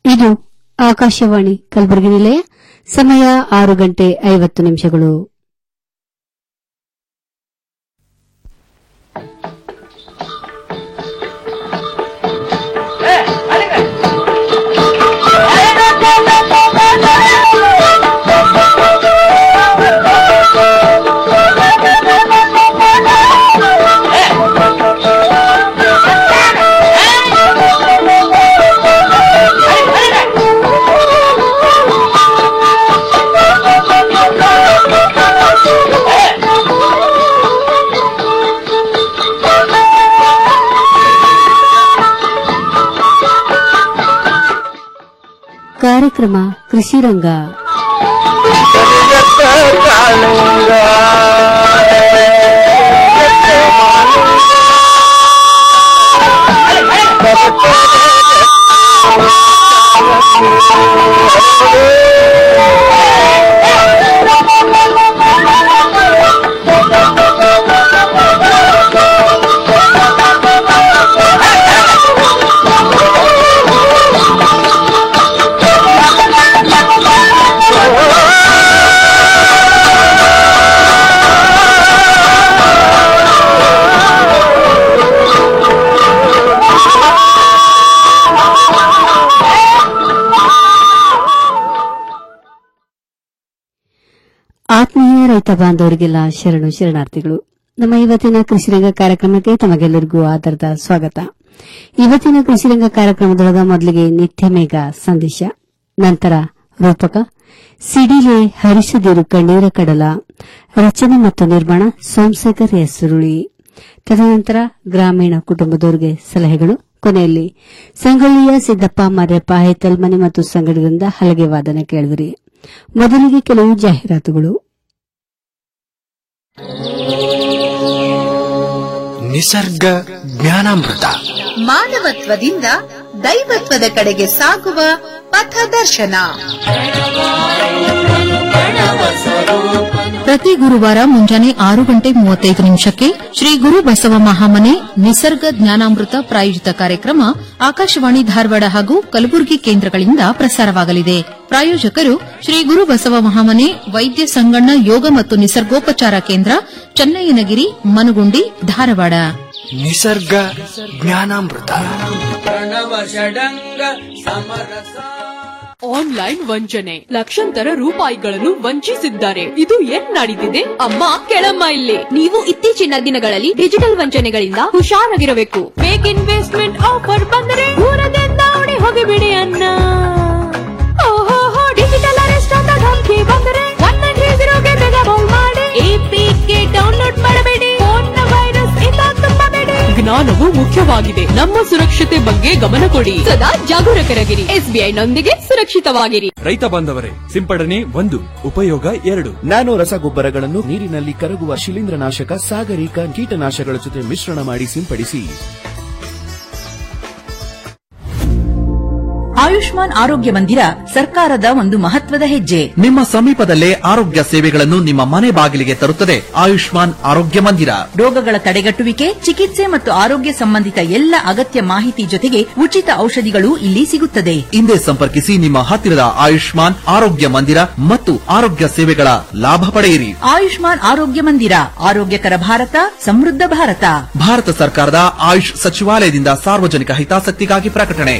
ಇದು ಆಕಾಶವಾಣಿ ಕಲಬುರಗಿ ನಿಲಯ ಸಮಯ ಆರು ಗಂಟೆ ಐವತ್ತು ನಿಮಿಷಗಳು ಕಾರ್ಯಕ್ರಮ ಕೃಷಿ ರಂಗ ಆತ್ಮೀಯ ರೈತ ಬಾಂಧವರಿಗೆಲ್ಲ ಶರಣು ಶರಣಾರ್ಥಿಗಳು ನಮ್ಮ ಇವತ್ತಿನ ಕೃಷಿರಂಗ ಕಾರ್ಯಕ್ರಮಕ್ಕೆ ತಮಗೆಲ್ಲರಿಗೂ ಆಧಾರದ ಸ್ವಾಗತ ಇವತ್ತಿನ ಕೃಷಿರಂಗ ಕಾರ್ಯಕ್ರಮದೊಳಗ ಮೊದಲಿಗೆ ನಿತ್ಯ ಮೇಘ ಸಂದೇಶ ನಂತರ ರೂಪಕ ಸಿಡಿಲೆ ಹರಿಸದಿರು ಕಣ್ಣೀರ ಕಡಲ ರಚನೆ ಮತ್ತು ನಿರ್ಮಾಣ ಸೋಮಶೇಖರ್ ಹೆಸರುಳಿ ತದನಂತರ ಗ್ರಾಮೀಣ ಕುಟುಂಬದವರಿಗೆ ಸಲಹೆಗಳು ಕೊನೆಯಲ್ಲಿ ಸಂಗೊಳ್ಳಿಯ ಸಿದ್ದಪ್ಪ ಮರ್ಯಪ್ಪ ಹೇತಲ್ಮನೆ ಮತ್ತು ಸಂಗಡದಿಂದ ಹಲಗೆ ವಾದನ ಕೇಳಿದ್ರಿ ಮೊದಲಿಗೆ ಕೆಲವು ಜಾಹೀರಾತುಗಳು ನಿಸರ್ಗ ಜ್ಞಾನಾಮೃತ ಮಾನವತ್ವದಿಂದ ದೈವತ್ವದ ಕಡೆಗೆ ಸಾಗುವ ಪಥದರ್ಶನ ಪ್ರತಿ ಗುರುವಾರ ಮುಂಜಾನೆ ಆರು ಗಂಟೆ ಮೂವತ್ತೈದು ನಿಮಿಷಕ್ಕೆ ಶ್ರೀ ಗುರು ಬಸವ ಮಹಾಮನೆ ನಿಸರ್ಗ ಜ್ಞಾನಾಮೃತ ಪ್ರಾಯೋಜಿತ ಕಾರ್ಯಕ್ರಮ ಆಕಾಶವಾಣಿ ಧಾರವಾಡ ಹಾಗೂ ಕಲಬುರಗಿ ಕೇಂದ್ರಗಳಿಂದ ಪ್ರಸಾರವಾಗಲಿದೆ ಪ್ರಾಯೋಜಕರು ಶ್ರೀ ಗುರು ಬಸವ ಮಹಾಮನೆ ವೈದ್ಯ ಸಂಗಣ್ಣ ಯೋಗ ಮತ್ತು ನಿಸರ್ಗೋಪಚಾರ ಕೇಂದ್ರ ಚನ್ನಯ್ಯನಗಿರಿ ಮನುಗುಂಡಿ ಧಾರವಾಡ ನಿಸರ್ಗ ಜ್ಞಾನಾಮೃತ ಆನ್ಲೈನ್ ವಂಚನೆ ಲಕ್ಷಾಂತರ ರೂಪಾಯಿಗಳನ್ನು ವಂಚಿಸಿದ್ದಾರೆ ಇದು ಏನ್ ನಡೀತಿದೆ ಅಮ್ಮ ಕೆಳಮ್ಮ ಇಲ್ಲಿ ನೀವು ಇತ್ತೀಚಿನ ದಿನಗಳಲ್ಲಿ ಡಿಜಿಟಲ್ ವಂಚನೆಗಳಿಂದ ಹುಷಾರಾಗಿರಬೇಕು ಫೇಕ್ ಇನ್ವೆಸ್ಟ್ಮೆಂಟ್ ಆಫರ್ ಬಂದರೆ ದೂರದಿಂದ ಓಡಿ ಹೋಗಿಬಿಡಿ ಅನ್ನ ಓಹೋ ಡಿಜಿಟಲ್ ಅರೆಸ್ಟ್ ಅಂತ ಧಮಕಿ ಬಂದರೆ ಒನ್ ನೈನ್ ತ್ರೀ ಜೀರೋಗೆ ಬೇಗ ಕಾಲ್ ಮಾಡಿ ಎಪಿಕೆ ಡೌನ್ಲೋಡ್ ಮಾಡಬೇಡಿ ಫೋನ್ ವೈರಸ್ ಇಂದ ತುಂಬಬೇಡಿ ಜ್ಞಾನವು ಮುಖ್ಯವಾಗಿದೆ ನಮ್ಮ ಸುರಕ್ಷತೆ ಬಗ್ಗೆ ಗಮನ ಕೊಡಿ ಸದಾ ಜಾಗರೂಕರಾಗಿರಿ ಎಸ್ಬಿಐ ನೊಂದಿಗೆ ಸುರಕ್ಷಿತವಾಗಿರಿ ರೈತ ಬಾಂಧವರೇ ಸಿಂಪಡಣೆ ಒಂದು ಉಪಯೋಗ ಎರಡು ನ್ಯಾನೋ ರಸಗೊಬ್ಬರಗಳನ್ನು ನೀರಿನಲ್ಲಿ ಕರಗುವ ಶಿಲೀಂಧ್ರನಾಶಕ ಸಾಗರಿಕ ಕೀಟನಾಶಕಗಳ ಜೊತೆ ಮಿಶ್ರಣ ಮಾಡಿ ಸಿಂಪಡಿಸಿ ಆಯುಷ್ಮಾನ್ ಆರೋಗ್ಯ ಮಂದಿರ ಸರ್ಕಾರದ ಒಂದು ಮಹತ್ವದ ಹೆಜ್ಜೆ ನಿಮ್ಮ ಸಮೀಪದಲ್ಲೇ ಆರೋಗ್ಯ ಸೇವೆಗಳನ್ನು ನಿಮ್ಮ ಮನೆ ಬಾಗಿಲಿಗೆ ತರುತ್ತದೆ ಆಯುಷ್ಮಾನ್ ಆರೋಗ್ಯ ಮಂದಿರ ರೋಗಗಳ ತಡೆಗಟ್ಟುವಿಕೆ ಚಿಕಿತ್ಸೆ ಮತ್ತು ಆರೋಗ್ಯ ಸಂಬಂಧಿತ ಎಲ್ಲ ಅಗತ್ಯ ಮಾಹಿತಿ ಜೊತೆಗೆ ಉಚಿತ ಔಷಧಿಗಳು ಇಲ್ಲಿ ಸಿಗುತ್ತದೆ ಹಿಂದೆ ಸಂಪರ್ಕಿಸಿ ನಿಮ್ಮ ಹತ್ತಿರದ ಆಯುಷ್ಮಾನ್ ಆರೋಗ್ಯ ಮಂದಿರ ಮತ್ತು ಆರೋಗ್ಯ ಸೇವೆಗಳ ಲಾಭ ಪಡೆಯಿರಿ ಆಯುಷ್ಮಾನ್ ಆರೋಗ್ಯ ಮಂದಿರ ಆರೋಗ್ಯಕರ ಭಾರತ ಸಮೃದ್ಧ ಭಾರತ ಭಾರತ ಸರ್ಕಾರದ ಆಯುಷ್ ಸಚಿವಾಲಯದಿಂದ ಸಾರ್ವಜನಿಕ ಹಿತಾಸಕ್ತಿಗಾಗಿ ಪ್ರಕಟಣೆ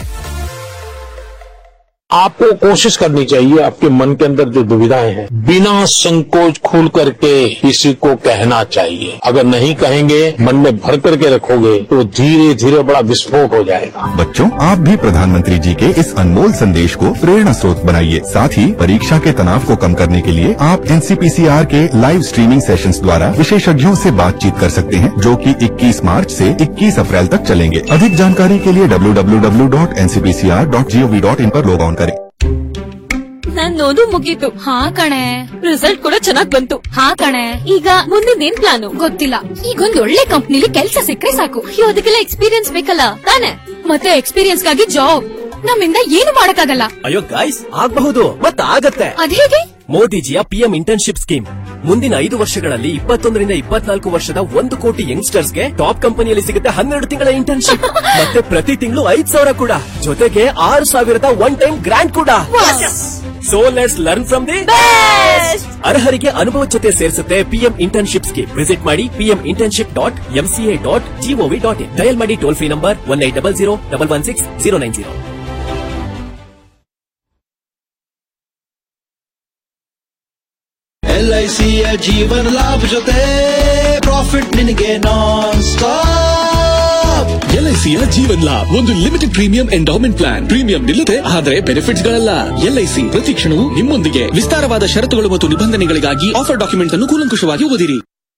आपको कोशिश करनी चाहिए आपके मन के अंदर जो दुविधाएं हैं बिना संकोच खुल करके किसी को कहना चाहिए अगर नहीं कहेंगे मन में भर करके रखोगे तो धीरे धीरे बड़ा विस्फोट हो जाएगा बच्चों आप भी प्रधानमंत्री जी के इस अनमोल संदेश को प्रेरणा स्रोत बनाइए साथ ही परीक्षा के तनाव को कम करने के लिए आप एनसीपीसीआर के लाइव स्ट्रीमिंग सेशंस द्वारा विशेषज्ञों से बातचीत कर सकते हैं जो कि 21 मार्च से 21 अप्रैल तक चलेंगे अधिक जानकारी के लिए www.ncpcr.gov.in पर लॉग ऑन करें ನಂದು ಓದು ಮುಗೀತು ಹಾ ಕಣೆ ರಿಸಲ್ಟ್ ಕೂಡ ಚೆನ್ನಾಗ್ ಬಂತು ಹಾ ಕಣೆ ಈಗ ಮುಂದಿನ ಏನ್ ಪ್ಲಾನು ಗೊತ್ತಿಲ್ಲ ಈಗ ಒಂದ್ ಒಳ್ಳೆ ಕಂಪ್ನಿಲಿ ಕೆಲ್ಸ ಸಿಕ್ಕರೆ ಸಾಕು ಅಯ್ಯೋ, ಅದಕ್ಕೆಲ್ಲ ಎಕ್ಸ್ಪೀರಿಯನ್ಸ್ ಬೇಕಲ್ಲ ತಾನೆ ಮತ್ತೆ ಎಕ್ಸ್ಪೀರಿಯನ್ಸ್ ಗಾಗಿ ಜಾಬ್ ನಮ್ಮಿಂದ ಏನು ಮಾಡಕ್ಕಾಗಲ್ಲ ಅಯ್ಯೋ ಗಾಯ್ಸ್ ಆಗಬಹುದು ಮತ್ತ ಆಗತ್ತೆ ಅದೇಗೆ ಮೋದಿಜಿಯ ಪಿಎಂ ಇಂಟರ್ನ್ಶಿಪ್ ಸ್ಕೀಮ್ ಮುಂದಿನ ಐದು ವರ್ಷಗಳಲ್ಲಿ ಇಪ್ಪತ್ತೊಂದರಿಂದ ಇಪ್ಪತ್ನಾಲ್ಕು ವರ್ಷದ ಒಂದು ಕೋಟಿ ಯಂಗ್ಸ್ಟರ್ಸ್ಗೆ ಟಾಪ್ ಕಂಪನಿಯಲ್ಲಿ ಸಿಗುತ್ತೆ ಹನ್ನೆರಡು ತಿಂಗಳ ಇಂಟರ್ನ್ಶಿಪ್ ಮತ್ತೆ ಪ್ರತಿ ತಿಂಗಳು ಐದ್ ಸಾವಿರ ಕೂಡ ಜೊತೆಗೆ ಆರು ಸಾವಿರದ ಒನ್ ಟೈಮ್ ಗ್ರಾಂಟ್ ಕೂಡ so let's learn from the ಅರ್ಹರಿಗೆ ಅನುಭವ ಜೊತೆ ಸೇರಿಸುತ್ತೆ ಪಿಎಂ ಇಂಟರ್ನ್ಶಿಪ್ ಸ್ಕೀಮ್ ವಿಸಿಟ್ ಮಾಡಿ P M internship dot M C A dot G O V dot in dial ಮಾಡಿ toll free number one eight double zero double one six zero nine zero ಎಲ್ಐಸಿಯ ಜೀವನ ಲಾಭ ಜೊತೆ ಪ್ರಾಫಿಟ್ ನಿನಗೆ ನಾನ್ ಸ್ಟಾಪ್ ಎಲ್ಐಸಿಯ ಜೀವನ್ ಲಾಭ್ ಒಂದು limited premium endowment plan premium ನಿಲ್ಲದೆ ಆದರೆ ಬೆನಿಫಿಟ್ಸ್ ಗಳಲ್ಲ ಎಲ್ಐಸಿ ಪ್ರತಿ ಕ್ಷಣವೂ ನಿಮ್ಮೊಂದಿಗೆ ವಿಸ್ತಾರವಾದ ಷರತ್ತುಗಳು ಮತ್ತು ನಿಬಂಧನೆಗಳಿಗಾಗಿ ಆಫರ್ ಡಾಕ್ಯುಮೆಂಟ್ ಅನ್ನು ಕೂಲಂಕುಷವಾಗಿ ಓದಿರಿ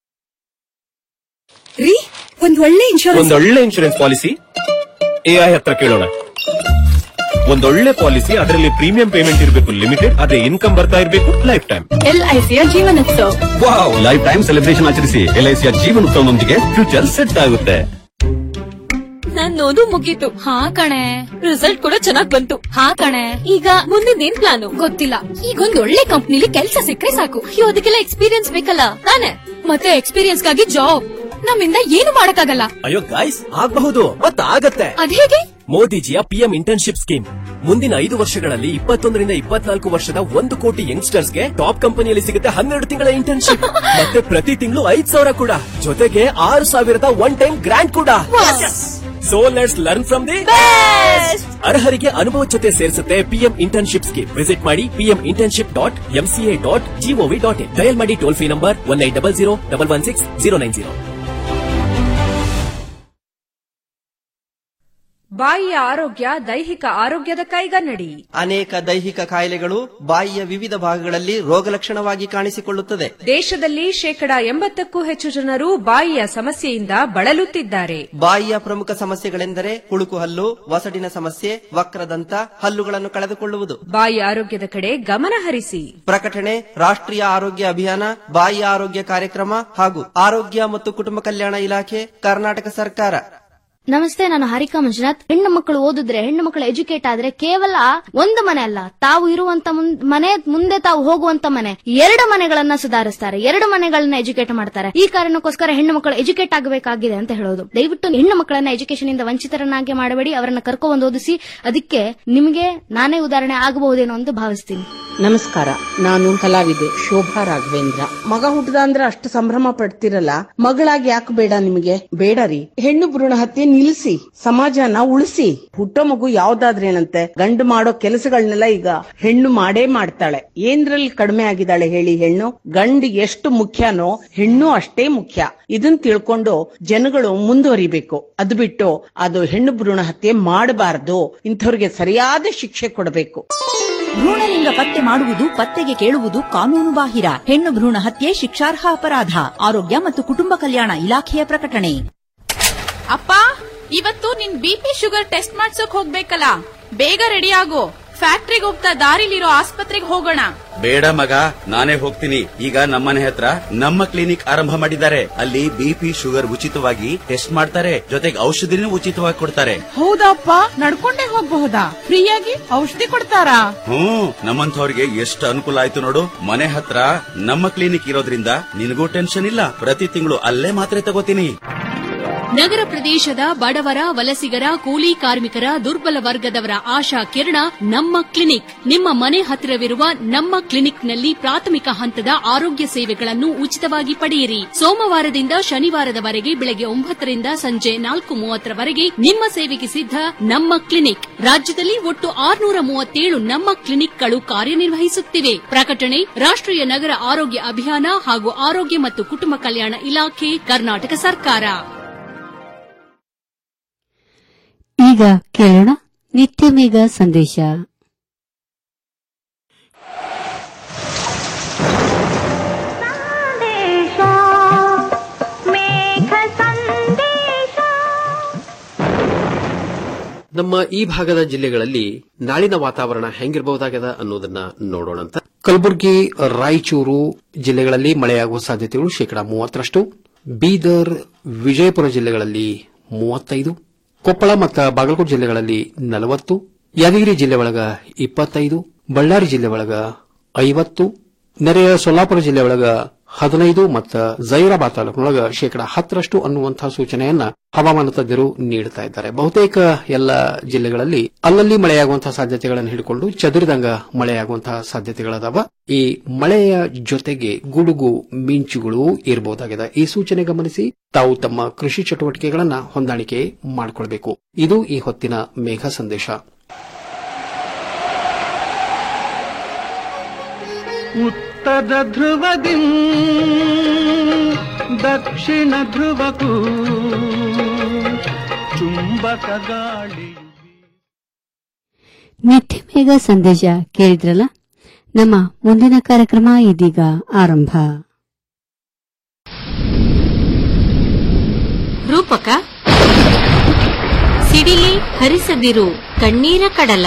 ರೀ ಒಂದ್ ಒಳ್ಳೆ ಇನ್ಶೂರೆನ್ಸ್ ಒಂದೊಳ್ಳೆ ಇನ್ಶೂರೆನ್ಸ್ ಪಾಲಿಸಿ ಎಐ ಹತ್ರ ಕೇಳೋಣ ಒಂದೊಳ್ಳೆ ಪಾಲಿಸಿ ಅದರಲ್ಲಿ ಪ್ರೀಮಿಯಂ ಪೇಮೆಂಟ್ ಇರಬೇಕು ಲಿಮಿಟೆಡ್ ಅದೇ ಇನ್ಕಮ್ ಬರ್ತಾ ಇರಬೇಕು ಲೈಫ್ ಟೈಮ್ ಎಲ್ಐಸಿಯ Jeevanutsav wow life time celebration ಆಚರಿಸಿ ಎಲ್ಐಸಿಯ ಜೀವನ ಉತ್ಸವದೊಂದಿಗೆ ಫ್ಯೂಚರ್ ಸೆಟ್ ಆಗುತ್ತೆ ನಾನ್ ಓದು ಮುಗೀತು ಹಾ ಕಣೆ ರಿಸಲ್ಟ್ ಕೂಡ ಚೆನ್ನಾಗ್ ಬಂತು ಹಾ ಕಣೆ ಈಗ ಮುಂದಿನ ಏನ್ ಪ್ಲಾನು ಗೊತ್ತಿಲ್ಲ ಈಗ ಒಂದ್ ಒಳ್ಳೆ ಕಂಪ್ನಿಲಿ ಕೆಲ್ಸ ಸಿಕ್ಕರೆ ಸಾಕು ಅಯ್ಯೋ ಅದಕ್ಕೆಲ್ಲ ಎಕ್ಸ್ಪೀರಿಯನ್ಸ್ ಬೇಕಲ್ಲ ತಾನೆ ಮತ್ತೆ ಎಕ್ಸ್ಪೀರಿಯನ್ಸ್ ಗಾಗಿ ಜಾಬ್ ನಮ್ಮಿಂದ ಏನು ಮಾಡಕ್ಕಾಗಲ್ಲ ಅಯ್ಯೋ ಗಾಯ್ಸ್ ಆಗಬಹುದು ಮತ್ತಾಗತ್ತೆ ಅದೇಗೆ ಮೋದಿಜಿಯ ಪಿಎಂ ಇಂಟರ್ನ್ಶಿಪ್ ಸ್ಕೀಮ್ ಮುಂದಿನ ಐದು ವರ್ಷಗಳಲ್ಲಿ ಇಪ್ಪತ್ತೊಂದರಿಂದ ಇಪ್ಪತ್ನಾಲ್ಕು ವರ್ಷದ ಒಂದು ಕೋಟಿ ಯಂಗ್ಸ್ಟರ್ಸ್ಗೆ ಟಾಪ್ ಕಂಪನಿಯಲ್ಲಿ ಸಿಗುತ್ತೆ ಹನ್ನೆರಡು ತಿಂಗಳ ಇಂಟರ್ನ್ಶಿಪ್ ಮತ್ತೆ ಪ್ರತಿ ತಿಂಗಳು ಐದ್ ಸಾವಿರ ಕೂಡ ಜೊತೆಗೆ ಆರು ಸಾವಿರದ ಒನ್ ಟೈಮ್ ಗ್ರಾಂಟ್ ಕೂಡ so let's learn from the ಅರ್ಹರಿಗೆ ಅನುಭವ ಜೊತೆ ಸೇರಿಸುತ್ತೆ ಪಿಎಂ ಇಂಟರ್ನ್ಶಿಪ್ ಸ್ಕೀಮ್ ವಿಸಿಟ್ ಮಾಡಿ P M internship dot M C A dot G O V dot in dial ಮಾಡಿ toll free number one eight double zero double one six zero nine zero ಬಾಯಿಯ ಆರೋಗ್ಯ ದೈಹಿಕ ಆರೋಗ್ಯದ ಕೈಗನ್ನಡಿ ಅನೇಕ ದೈಹಿಕ ಕಾಯಿಲೆಗಳು ಬಾಯಿಯ ವಿವಿಧ ಭಾಗಗಳಲ್ಲಿ ರೋಗಲಕ್ಷಣವಾಗಿ ಕಾಣಿಸಿಕೊಳ್ಳುತ್ತದೆ ದೇಶದಲ್ಲಿ ಶೇಕಡಾ ಎಂಬತ್ತಕ್ಕೂ ಹೆಚ್ಚು ಜನರು ಬಾಯಿಯ ಸಮಸ್ಯೆಯಿಂದ ಬಳಲುತ್ತಿದ್ದಾರೆ ಬಾಯಿಯ ಪ್ರಮುಖ ಸಮಸ್ಯೆಗಳೆಂದರೆ ಹುಳುಕು ಹಲ್ಲು ವಸಡಿನ ಸಮಸ್ಯೆ ವಕ್ರದಂತ ಹಲ್ಲುಗಳನ್ನು ಕಳೆದುಕೊಳ್ಳುವುದು ಬಾಯಿ ಆರೋಗ್ಯದ ಕಡೆ ಗಮನ ಹರಿಸಿ ಪ್ರಕಟಣೆ ರಾಷ್ಟ್ರೀಯ ಆರೋಗ್ಯ ಅಭಿಯಾನ ಬಾಯಿ ಆರೋಗ್ಯ ಕಾರ್ಯಕ್ರಮ ಹಾಗೂ ಆರೋಗ್ಯ ಮತ್ತು ಕುಟುಂಬ ಕಲ್ಯಾಣ ಇಲಾಖೆ ಕರ್ನಾಟಕ ಸರ್ಕಾರ ನಮಸ್ತೆ ನಾನು ಹಾರಿಕಾ ಮಂಜುನಾಥ್ ಹೆಣ್ಣು ಮಕ್ಕಳು ಓದಿದ್ರೆ ಹೆಣ್ಣು ಮಕ್ಕಳು ಎಜುಕೇಟ್ ಆದ್ರೆ ಕೇವಲ ಒಂದು ಮನೆ ಅಲ್ಲ ತಾವು ಇರುವಂತ ಮುಂ- ಮನೆ ಮುಂದೆ ತಾವು ಹೋಗುವಂತ ಮನೆ ಎರಡು ಮನೆಗಳನ್ನ ಸುಧಾರಿಸ್ತಾರೆ ಎರಡು ಮನೆಗಳನ್ನ ಎಜುಕೇಟ್ ಮಾಡ್ತಾರೆ ಈ ಕಾರಣಕ್ಕೋಸ್ಕರ ಹೆಣ್ಣು ಮಕ್ಕಳು ಎಜುಕೇಟ್ ಆಗಬೇಕಾಗಿದೆ ಅಂತ ಹೇಳೋದು ದಯವಿಟ್ಟು ಹೆಣ್ಣು ಮಕ್ಕಳನ್ನ ಎಜುಕೇಶನ್ ಇಂದ ವಂಚಿತರನ್ನಾಗಿ ಮಾಡಬೇಡಿ ಅವರನ್ನ ಕರ್ಕೊಂಡ್ ಓದಿಸಿ ಅದಕ್ಕೆ ನಿಮಗೆ ನಾನೇ ಉದಾಹರಣೆ ಆಗಬಹುದೇನೋ ಅಂತ ಭಾವಿಸ್ತೀನಿ ನಮಸ್ಕಾರ ನಾನು ಕಲಾವಿದೆ ಶೋಭಾ ರಾಘವೇಂದ್ರ ಮಗ ಹುಟ್ಟದ ಅಂದ್ರೆ ಅಷ್ಟು ಸಂಭ್ರಮ ಪಡ್ತಿರಲ್ಲ ಮಗಳಾಗಿ ಯಾಕೆ ಬೇಡ ನಿಮಗೆ ಬೇಡ ರೀ ಹೆಣ್ಣು ಭ್ರೂಣ ಹತ್ಯೆ ನಿಲ್ಲಿಸಿ ಸಮಾಜನ ಉಳಿಸಿ ಹುಟ್ಟೋ ಮಗು ಯಾವ್ದಾದ್ರೇನಂತೆ ಗಂಡು ಮಾಡೋ ಕೆಲಸಗಳನ್ನೆಲ್ಲ ಈಗ ಹೆಣ್ಣು ಮಾಡೇ ಮಾಡ್ತಾಳೆ ಏನ್ರಲ್ಲಿ ಕಡಿಮೆ ಆಗಿದ್ದಾಳೆ ಹೇಳಿ ಹೆಣ್ಣು ಗಂಡು ಎಷ್ಟು ಮುಖ್ಯನೋ ಹೆಣ್ಣು ಅಷ್ಟೇ ಮುಖ್ಯ ಇದನ್ ತಿಳ್ಕೊಂಡು ಜನಗಳು ಮುಂದುವರಿಬೇಕು ಅದು ಬಿಟ್ಟು ಅದು ಹೆಣ್ಣು ಭ್ರೂಣ ಹತ್ಯೆ ಮಾಡಬಾರದು ಇಂಥವ್ರಿಗೆ ಸರಿಯಾದ ಶಿಕ್ಷೆ ಕೊಡಬೇಕು ಭ್ರೂಣಲಿಂಗ ಪತ್ತೆ ಮಾಡುವುದು ಪತ್ತೆಗೆ ಕೇಳುವುದು ಕಾನೂನು ಬಾಹಿರ ಹೆಣ್ಣು ಭ್ರೂಣ ಹತ್ಯೆ ಶಿಕ್ಷಾರ್ಹ ಅಪರಾಧ ಆರೋಗ್ಯ ಮತ್ತು ಕುಟುಂಬ ಕಲ್ಯಾಣ ಇಲಾಖೆಯ ಪ್ರಕಟಣೆ ಅಪ್ಪ ಇವತ್ತು ನಿನ್ ಬಿಪಿ ಶುಗರ್ ಟೆಸ್ಟ್ ಮಾಡ್ಸೋಕ್ ಹೋಗ್ಬೇಕಲ್ಲ ಬೇಗ ರೆಡಿ ಆಗು ಫ್ಯಾಕ್ಟ್ರಿಗೆ ಹೋಗ್ತಾ ದಾರಿಲಿರೋ ಆಸ್ಪತ್ರೆಗೆ ಹೋಗೋಣ ಬೇಡ ಮಗ ನಾನೇ ಹೋಗ್ತೀನಿ ಈಗ ನಮ್ಮನೆ ಹತ್ರ ನಮ್ಮ ಕ್ಲಿನಿಕ್ ಆರಂಭ ಮಾಡಿದ್ದಾರೆ ಅಲ್ಲಿ ಬಿಪಿ ಶುಗರ್ ಉಚಿತವಾಗಿ ಟೆಸ್ಟ್ ಮಾಡ್ತಾರೆ ಜೊತೆಗೆ ಔಷಧಿನೂ ಉಚಿತವಾಗಿ ಕೊಡ್ತಾರೆ ಹೌದಪ್ಪ ನಡ್ಕೊಂಡೇ ಹೋಗ್ಬಹುದಾ ಫ್ರೀಯಾಗಿ ಔಷಧಿ ಕೊಡ್ತಾರಾ ಹ್ಮ್ ನಮ್ಮಂಥವ್ರಿಗೆ ಎಷ್ಟು ಅನುಕೂಲ ಆಯ್ತು ನೋಡು ಮನೆ ಹತ್ರ ನಮ್ಮ ಕ್ಲಿನಿಕ್ ಇರೋದ್ರಿಂದ ನಿನಗೂ ಟೆನ್ಷನ್ ಇಲ್ಲ ಪ್ರತಿ ತಿಂಗಳು ಅಲ್ಲೇ ಮಾತ್ರೆ ತಗೋತೀನಿ ನಗರ ಪ್ರದೇಶದ ಬಡವರ ವಲಸಿಗರ ಕೂಲಿ ಕಾರ್ಮಿಕರ ದುರ್ಬಲ ವರ್ಗದವರ ಆಶಾ ಕಿರಣ ನಮ್ಮ ಕ್ಲಿನಿಕ್ ನಿಮ್ಮ ಮನೆ ಹತ್ತಿರವಿರುವ ನಮ್ಮ ಕ್ಲಿನಿಕ್ನಲ್ಲಿ ಪ್ರಾಥಮಿಕ ಹಂತದ ಆರೋಗ್ಯ ಸೇವೆಗಳನ್ನು ಉಚಿತವಾಗಿ ಪಡೆಯಿರಿ ಸೋಮವಾರದಿಂದ ಶನಿವಾರದವರೆಗೆ ಬೆಳಗ್ಗೆ ಒಂಬತ್ತರಿಂದ ಸಂಜೆ ನಾಲ್ಕು ಮೂವತ್ತರವರೆಗೆ ನಿಮ್ಮ ಸೇವೆಗೆ ಸಿದ್ಧ ನಮ್ಮ ಕ್ಲಿನಿಕ್ ರಾಜ್ಯದಲ್ಲಿ ಒಟ್ಟು ಆರುನೂರ ಮೂವತ್ತೇಳು ನಮ್ಮ ಕ್ಲಿನಿಕ್ಗಳು ಕಾರ್ಯನಿರ್ವಹಿಸುತ್ತಿವೆ ಪ್ರಕಟಣೆ ರಾಷ್ಟ್ರೀಯ ನಗರ ಆರೋಗ್ಯ ಅಭಿಯಾನ ಹಾಗೂ ಆರೋಗ್ಯ ಮತ್ತು ಕುಟುಂಬ ಕಲ್ಯಾಣ ಇಲಾಖೆ ಕರ್ನಾಟಕ ಸರ್ಕಾರ ಈಗ ಕೇಳೋಣ ನಿತ್ಯ ಮೇಘ ಸಂದೇಶ ನಮ್ಮ ಈ ಭಾಗದ ಜಿಲ್ಲೆಗಳಲ್ಲಿ ನಾಳಿನ ವಾತಾವರಣ ಹೆಂಗಿರಬಹುದಾಗದ ಅನ್ನೋದನ್ನ ನೋಡೋಣ ಅಂತ ಕಲಬುರಗಿ ರಾಯಚೂರು ಜಿಲ್ಲೆಗಳಲ್ಲಿ ಮಳೆಯಾಗುವ ಸಾಧ್ಯತೆಗಳು ಶೇಕಡಾ ಮೂವತ್ತರಷ್ಟು ಬೀದರ್ ವಿಜಯಪುರ ಜಿಲ್ಲೆಗಳಲ್ಲಿ ಮೂವತ್ತೈದು ಕೊಪ್ಪಳ ಮತ್ತು ಬಾಗಲಕೋಟೆ ಜಿಲ್ಲೆಗಳಲ್ಲಿ ನಲವತ್ತು ಯಾದಗಿರಿ ಜಿಲ್ಲೆ ಒಳಗ ಇಪ್ಪತ್ತೈದು ಬಳ್ಳಾರಿ ಜಿಲ್ಲೆ ಒಳಗ ಐವತ್ತು ನೆರೆಯ ಸೊಲ್ಲಾಪುರ ಜಿಲ್ಲೆ ಒಳಗ ಹದಿನೈದು ಮತ್ತು ಜೈರಾಬಾದ್ ತಾಲೂಕಿನೊಳಗ ಶೇಕಡ ಹತ್ತರಷ್ಟು ಅನ್ನುವಂತಹ ಸೂಚನೆಯನ್ನ ಹವಾಮಾನ ತಜ್ಞರು ನೀಡುತ್ತಾ ಇದ್ದಾರೆ ಬಹುತೇಕ ಎಲ್ಲ ಜಿಲ್ಲೆಗಳಲ್ಲಿ ಅಲ್ಲಲ್ಲಿ ಮಳೆಯಾಗುವಂತಹ ಸಾಧ್ಯತೆಗಳನ್ನು ಹಿಡಿಕೊಂಡು ಚದುರಿದಂಗ ಮಳೆಯಾಗುವಂತಹ ಸಾಧ್ಯತೆಗಳದಾವ ಈ ಮಳೆಯ ಜೊತೆಗೆ ಗುಡುಗು ಮಿಂಚುಗಳು ಇರಬಹುದಾಗಿದೆ ಈ ಸೂಚನೆ ಗಮನಿಸಿ ತಾವು ತಮ್ಮ ಕೃಷಿ ಚಟುವಟಿಕೆಗಳನ್ನ ಹೊಂದಾಣಿಕೆ ಮಾಡಿಕೊಳ್ಬೇಕು ಇದು ಈ ಹೊತ್ತಿನ ಮೇಘ ಸಂದೇಶ ಉತ್ತರ ಧ್ರುವದಿ ದಕ್ಷಿಣ ಧ್ರುವಕ್ಕೂ ಚುಂಬಕ ಗಾಳಿ ನಿತ್ಯ ಮೇಘ ಸಂದೇಶ ಕೇಳಿದ್ರಲ್ಲ ನಮ್ಮ ಮುಂದಿನ ಕಾರ್ಯಕ್ರಮ ಇದೀಗ ಆರಂಭ ರೂಪಕ ಸಿಡಿಲಿ ಹರಿಸದಿರು ಕಣ್ಣೀರ ಕಡಲ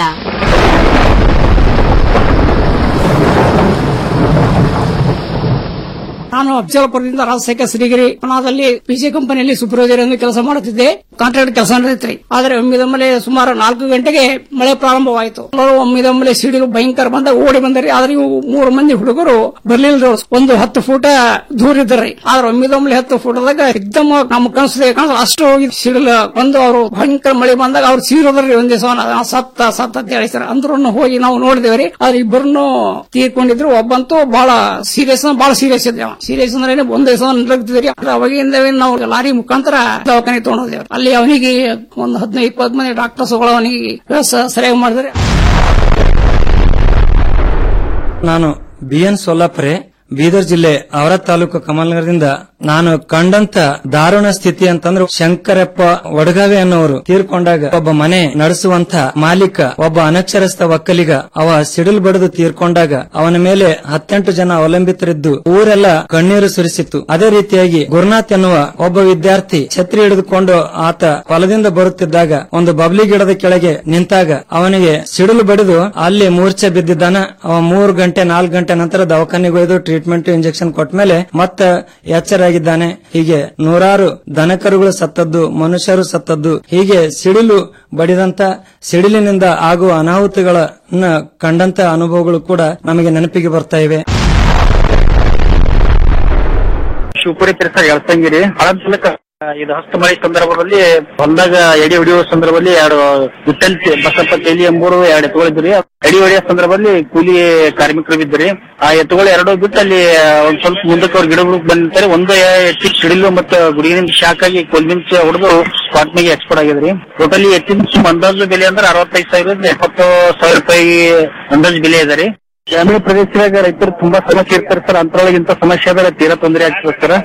ನಾನು ಅಫಜಲಪುರದಿಂದ ರಾಜಶೇಖರ್ ಸಿರಿಗಿರಿ ಪುನಾದಲ್ಲಿ ಪಿಸಿ ಕಂಪನಿಯಲ್ಲಿ ಸೂಪರ್ವೈಸರ್ ಎಂದು ಕೆಲಸ ಮಾಡುತ್ತಿದ್ದೆ ಕಾಂಟ್ರಾಕ್ಟ್ ಕೆಲಸ ನಡೆದಿತ್ತು ಆದರೆ ಒಮ್ಮಿದೊಮ್ಮೆಲೆ ಸುಮಾರು ನಾಲ್ಕು ಗಂಟೆಗೆ ಮಳೆ ಪ್ರಾರಂಭವಾಯಿತು ಎಲ್ಲರೂ ಒಮ್ಮಿದೊಮ್ಮೆಲೆ ಸಿಡಿಲು ಭಯಂಕರ ಬಂದ ಓಡಿ ಬಂದರಿ ಆದ್ರೆ ಇವು ಮೂರು ಮಂದಿ ಹುಡುಗರು ಬರ್ಲಿಲ್ಲ ಒಂದು ಹತ್ತು ಫೂಟ ದೂರ ಇದ್ದರಿ ಆದ್ರೆ ಒಮ್ಮಿದೊಮ್ಮೆಲೆ ಹತ್ತು ಫೂಟದಾಗ ಎಕ್ದಮ್ ನಮ್ಮ ಕನಸದೆ ಕನಸು ಅಷ್ಟು ಹೋಗಿ ಸಿಡಿಲು ಬಂದು ಅವರು ಭಯಂಕರ ಮಳೆ ಬಂದಾಗ ಅವ್ರು ಸೀರೋದ್ರಿ ಒಂದ್ ದಿವಸ ಸತ್ತ ಸತ್ತ ಅಂತ ಹೇಳಿಸ್ತಾರೆ ಅಂದ್ರೂ ಹೋಗಿ ನಾವು ನೋಡಿದೇವ್ರಿ ಆದ್ರೆ ಇಬ್ಬರನ್ನು ತೀರ್ಕೊಂಡಿದ್ರು ಒಬ್ಬಂತೂ ಬಹಳ ಸೀರಿಯಸ್ ಬಹಳ ಸೀರಿಯಸ್ ಇದ್ದೇವ ಸೀರಿಯಸ್ ಅಂದ್ರೆ ಒಂದ್ ದಿವಸ ನಡಗ್ತಿದ್ರಿ ಅವಾಗಿಂದ ನಾವು ಲಾರಿ ಮುಖಾಂತರ ದವಾಖಾನೆ ತಗೊಂಡೋದೇವ್ ಅಲ್ಲಿ ಅವನಿಗೆ ಒಂದು ಹದಿನೈದು ಇಪ್ಪತ್ತು ಮಂದಿ ಡಾಕ್ಟರ್ಸ್ ಅವನಿಗೆ ವ್ಯವಸ್ಥೆ ಸರಿಯಾಗಿ ಮಾಡಿದ್ರೆ ನಾನು ಬಿ ಎನ್ ಸೊಲ್ಲಾಪುರೆ ಬೀದರ್ ಜಿಲ್ಲೆ ಅವರ ತಾಲೂಕು ಕಮಲನಗರದಿಂದ ನಾನು ಕಂಡಂತ ದಾರುಣ ಸ್ಥಿತಿ ಅಂತಂದ್ರೆ ಶಂಕರಪ್ಪ ವಡಗಾವೆ ಅನ್ನೋರು ತೀರ್ಕೊಂಡಾಗ ಒಬ್ಬ ಮನೆ ನಡೆಸುವಂತ ಮಾಲೀಕ ಒಬ್ಬ ಅನಕ್ಷರಸ್ಥ ಒಕ್ಕಲಿಗ ಅವ ಸಿಡಿಲ್ ಬಡಿದು ತೀರ್ಕೊಂಡಾಗ ಅವನ ಮೇಲೆ ಹತ್ತೆಂಟು ಜನ ಅವಲಂಬಿತರಿದ್ದು ಊರೆಲ್ಲ ಕಣ್ಣೀರು ಸುರಿಸಿತ್ತು ಅದೇ ರೀತಿಯಾಗಿ ಗುರುನಾಥ್ ಎನ್ನುವ ಒಬ್ಬ ವಿದ್ಯಾರ್ಥಿ ಛತ್ರಿ ಹಿಡಿದುಕೊಂಡು ಆತ ಹೊಲದಿಂದ ಬರುತ್ತಿದ್ದಾಗ ಒಂದು ಬಬ್ಲಿ ಗಿಡದ ಕೆಳಗೆ ನಿಂತಾಗ ಅವನಿಗೆ ಸಿಡಿಲು ಬಡಿದು ಅಲ್ಲಿ ಮೂರ್ಛೆ ಬಿದ್ದಿದ್ದಾನ ಅವ ಮೂರು ಗಂಟೆ ನಾಲ್ಕು ಗಂಟೆ ನಂತರ ದವಾಖಾನೆಗೆ ಒಯ್ದು ಟ್ರೀಟ್ಮೆಂಟ್ ಇಂಜೆಕ್ಷನ್ ಕೊಟ್ಟ ಮೇಲೆ ಮತ್ತೆ ಎಚ್ಚರಾಗಿದ್ದಾನೆ ಹೀಗೆ ನೂರಾರು ದನಕರುಗಳು ಸತ್ತದ್ದು ಮನುಷ್ಯರು ಸತ್ತದ್ದು ಹೀಗೆ ಸಿಡಿಲು ಬಡಿದಂತ ಸಿಡಿಲಿನಿಂದ ಆಗುವ ಅನಾಹುತಗಳನ್ನ ಕಂಡಂತ ಅನುಭವಗಳು ಕೂಡ ನಮಗೆ ನೆನಪಿಗೆ ಬರ್ತಾ ಇವೆ ಶಿವಪುರಿ ತಿರ್ಸ ಎಳಸಂಗಿರಿ ಹಳದ ಇದು ಹಸ್ತ ಮಳೆ ಸಂದರ್ಭದಲ್ಲಿ ಹೊಲದಾಗ ಎಡಿ ಹೊಡೆಯುವ ಸಂದರ್ಭದಲ್ಲಿ ಎರಡು ವಿಠಲ್ ತೆ- ಬಸಪ್ಪ ತೇಲಿ ಎಂಬುವರು ಎರಡು ಎತ್ತುಗಳಿದ್ರಿ ಎಡಿ ಹೊಡೆಯೋ ಸಂದರ್ಭದಲ್ಲಿ ಕೂಲಿ ಕಾರ್ಮಿಕರು ಬಿದ್ದರು ಆ ಎತ್ತುಗಳು ಎರಡು ಬಿಟ್ಟು ಅಲ್ಲಿ ಒಂದ್ ಸ್ವಲ್ಪ ಮುಂದಕ್ಕೆ ಅವ್ರ ಗಿಡಗಳು ಬಂದಿರ್ತಾರೆ ಒಂದು ಎತ್ತಿ ಸಿಡಿಲು ಮತ್ತು ಗುಡಿಗಿನಿಂದ ಶಾಕ್ ಆಗಿ ಕೊಲ್ಮಿಂಚ ಹೊಡೆದು ಸ್ಪಾಟ್ ಮೇಲೆ ಎಕ್ಸ್ಪೋರ್ಟ್ ಆಗಿದ್ರಿ ಟೋಟಲಿ ಎತ್ತಿನ ಅಂದಾಜು ಬೆಲೆ ಅಂದ್ರೆ ಅರವತ್ತೈದು ಸಾವಿರದಿಂದ ಎಪ್ಪತ್ತು ಸಾವಿರ ರೂಪಾಯಿ ಅಂದಾಜು ಬೆಲೆ ಇದೆ ರೀ ಗ್ರಾಮೀಣ ಪ್ರದೇಶದಾಗ ರೈತರು ತುಂಬಾ ಸಮಸ್ಯೆ ಇರ್ತಾರೆ ಸರ್ ಅಂತರೊಳಗೆ ಇಂಥ ಸಮಸ್ಯೆ ಆದ್ರೆ ತೀರಾ ತೊಂದರೆ ಆಗ್ತದೆ ಸರ್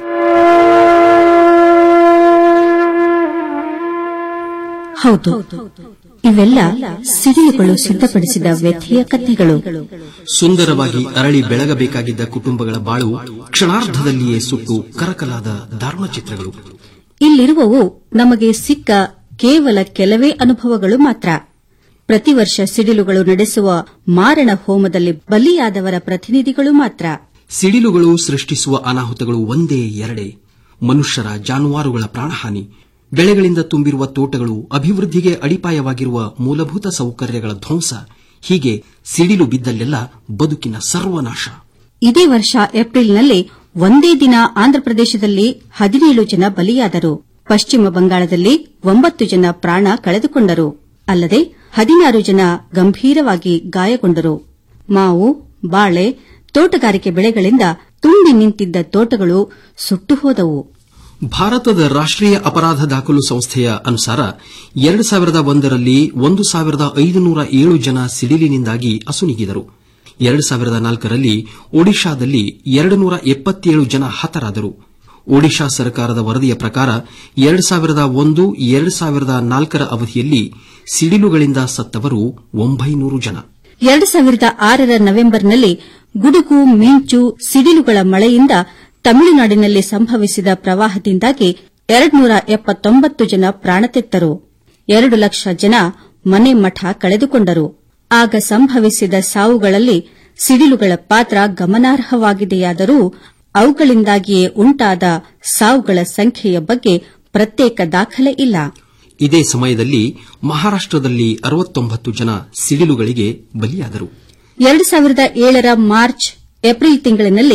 ಹೌದು ಇವೆಲ್ಲ ಸಿಡಿಲುಗಳು ಸಿದ್ಧಪಡಿಸಿದ ವ್ಯಥೆಯ ಕಥೆಗಳು ಸುಂದರವಾಗಿ ಅರಳಿ ಬೆಳಗಬೇಕಾಗಿದ್ದ ಕುಟುಂಬಗಳ ಬಾಳು ಕ್ಷಣಾರ್ಧದಲ್ಲಿಯೇ ಸುಟ್ಟು ಕರಕಲಾದ ದಾರುಣ ಚಿತ್ರಗಳು ಇಲ್ಲಿರುವವು ನಮಗೆ ಸಿಕ್ಕ ಕೇವಲ ಕೆಲವೇ ಅನುಭವಗಳು ಮಾತ್ರ ಪ್ರತಿ ವರ್ಷ ಸಿಡಿಲುಗಳು ನಡೆಸುವ ಮಾರಣ ಹೋಮದಲ್ಲಿ ಬಲಿಯಾದವರ ಪ್ರತಿನಿಧಿಗಳು ಮಾತ್ರ ಸಿಡಿಲುಗಳು ಸೃಷ್ಟಿಸುವ ಅನಾಹುತಗಳು ಒಂದೇ ಎರಡೇ ಮನುಷ್ಯರ ಜಾನುವಾರುಗಳ ಪ್ರಾಣಹಾನಿ ಬೆಳೆಗಳಿಂದ ತುಂಬಿರುವ ತೋಟಗಳು ಅಭಿವೃದ್ಧಿಗೆ ಅಡಿಪಾಯವಾಗಿರುವ ಮೂಲಭೂತ ಸೌಕರ್ಯಗಳ ಧ್ವಂಸ ಹೀಗೆ ಸಿಡಿಲು ಬಿದ್ದಲ್ಲೆಲ್ಲ ಬದುಕಿನ ಸರ್ವನಾಶ ಇದೇ ವರ್ಷ ಏಪ್ರಿಲ್ನಲ್ಲಿ ಒಂದೇ ದಿನ ಆಂಧ್ರಪ್ರದೇಶದಲ್ಲಿ ಹದಿನೇಳು ಜನ ಬಲಿಯಾದರು ಪಶ್ಚಿಮ ಬಂಗಾಳದಲ್ಲಿ ಒಂಬತ್ತು ಜನ ಪ್ರಾಣ ಕಳೆದುಕೊಂಡರು ಅಲ್ಲದೆ ಹದಿನಾರು ಜನ ಗಂಭೀರವಾಗಿ ಗಾಯಗೊಂಡರು ಮಾವು ಬಾಳೆ ತೋಟಗಾರಿಕೆ ಬೆಳೆಗಳಿಂದ ತುಂಬಿ ನಿಂತಿದ್ದ ತೋಟಗಳು ಸುಟ್ಟು ಹೋದವು ಭಾರತದ ರಾಷ್ಟ್ರೀಯ ಅಪರಾಧ ದಾಖಲು ಸಂಸ್ಥೆಯ ಅನುಸಾರ ಎರಡು ಸಾವಿರದ ಒಂದರಲ್ಲಿ ಒಂದು ಸಾವಿರದ ಐದುನೂರ ಏಳು ಜನ ಸಿಡಿಲಿನಿಂದಾಗಿ ಅಸುನೀಗಿದರು ಎರಡು ಸಾವಿರದ ನಾಲ್ಕರಲ್ಲಿ ಒಡಿಶಾದಲ್ಲಿ ಎರಡು ನೂರ ಎಪ್ಪತ್ತೇಳು ಜನ ಹತರಾದರು ಒಡಿಶಾ ಸರ್ಕಾರದ ವರದಿಯ ಪ್ರಕಾರ ಎರಡು ಸಾವಿರದ ಒಂದು ಎರಡು ಸಾವಿರದ ನಾಲ್ಕರ ಅವಧಿಯಲ್ಲಿ ಸಿಡಿಲುಗಳಿಂದ ಸತ್ತವರು ಒಂಬೈನೂರು ಜನ ಎರಡು ಸಾವಿರದ ಆರರ ನವೆಂಬರ್ನಲ್ಲಿ ಗುಡುಗು ಮಿಂಚು ಸಿಡಿಲುಗಳ ಮಳೆಯಿಂದ ತಮಿಳುನಾಡಿನಲ್ಲಿ ಸಂಭವಿಸಿದ ಪ್ರವಾಹದಿಂದಾಗಿ ಎರಡ್ನೂರ ಎಪ್ಪತ್ತೊಂಬತ್ತು ಜನ ಪ್ರಾಣತೆತ್ತರು ಎರಡು ಲಕ್ಷ ಜನ ಮನೆ ಮಠ ಕಳೆದುಕೊಂಡರು ಆಗ ಸಂಭವಿಸಿದ ಸಾವುಗಳಲ್ಲಿ ಸಿಡಿಲುಗಳ ಪಾತ್ರ ಗಮನಾರ್ಹವಾಗಿದೆಯಾದರೂ ಅವುಗಳಿಂದಾಗಿಯೇ ಉಂಟಾದ ಸಾವುಗಳ ಸಂಖ್ಯೆಯ ಬಗ್ಗೆ ಪ್ರತ್ಯೇಕ ದಾಖಲೆ ಇಲ್ಲ ಇದೇ ಸಮಯದಲ್ಲಿ ಮಹಾರಾಷ್ಟದಲ್ಲಿ ಅರವತ್ತೊಂಬತ್ತು ಜನ ಸಿಡಿಲುಗಳಿಗೆ ಬಲಿಯಾದರು ಎರಡು ಸಾವಿರದ ಏಳರ ಮಾರ್ಚ್ ಏಪ್ರಿಲ್ ತಿಂಗಳಿನಲ್ಲಿ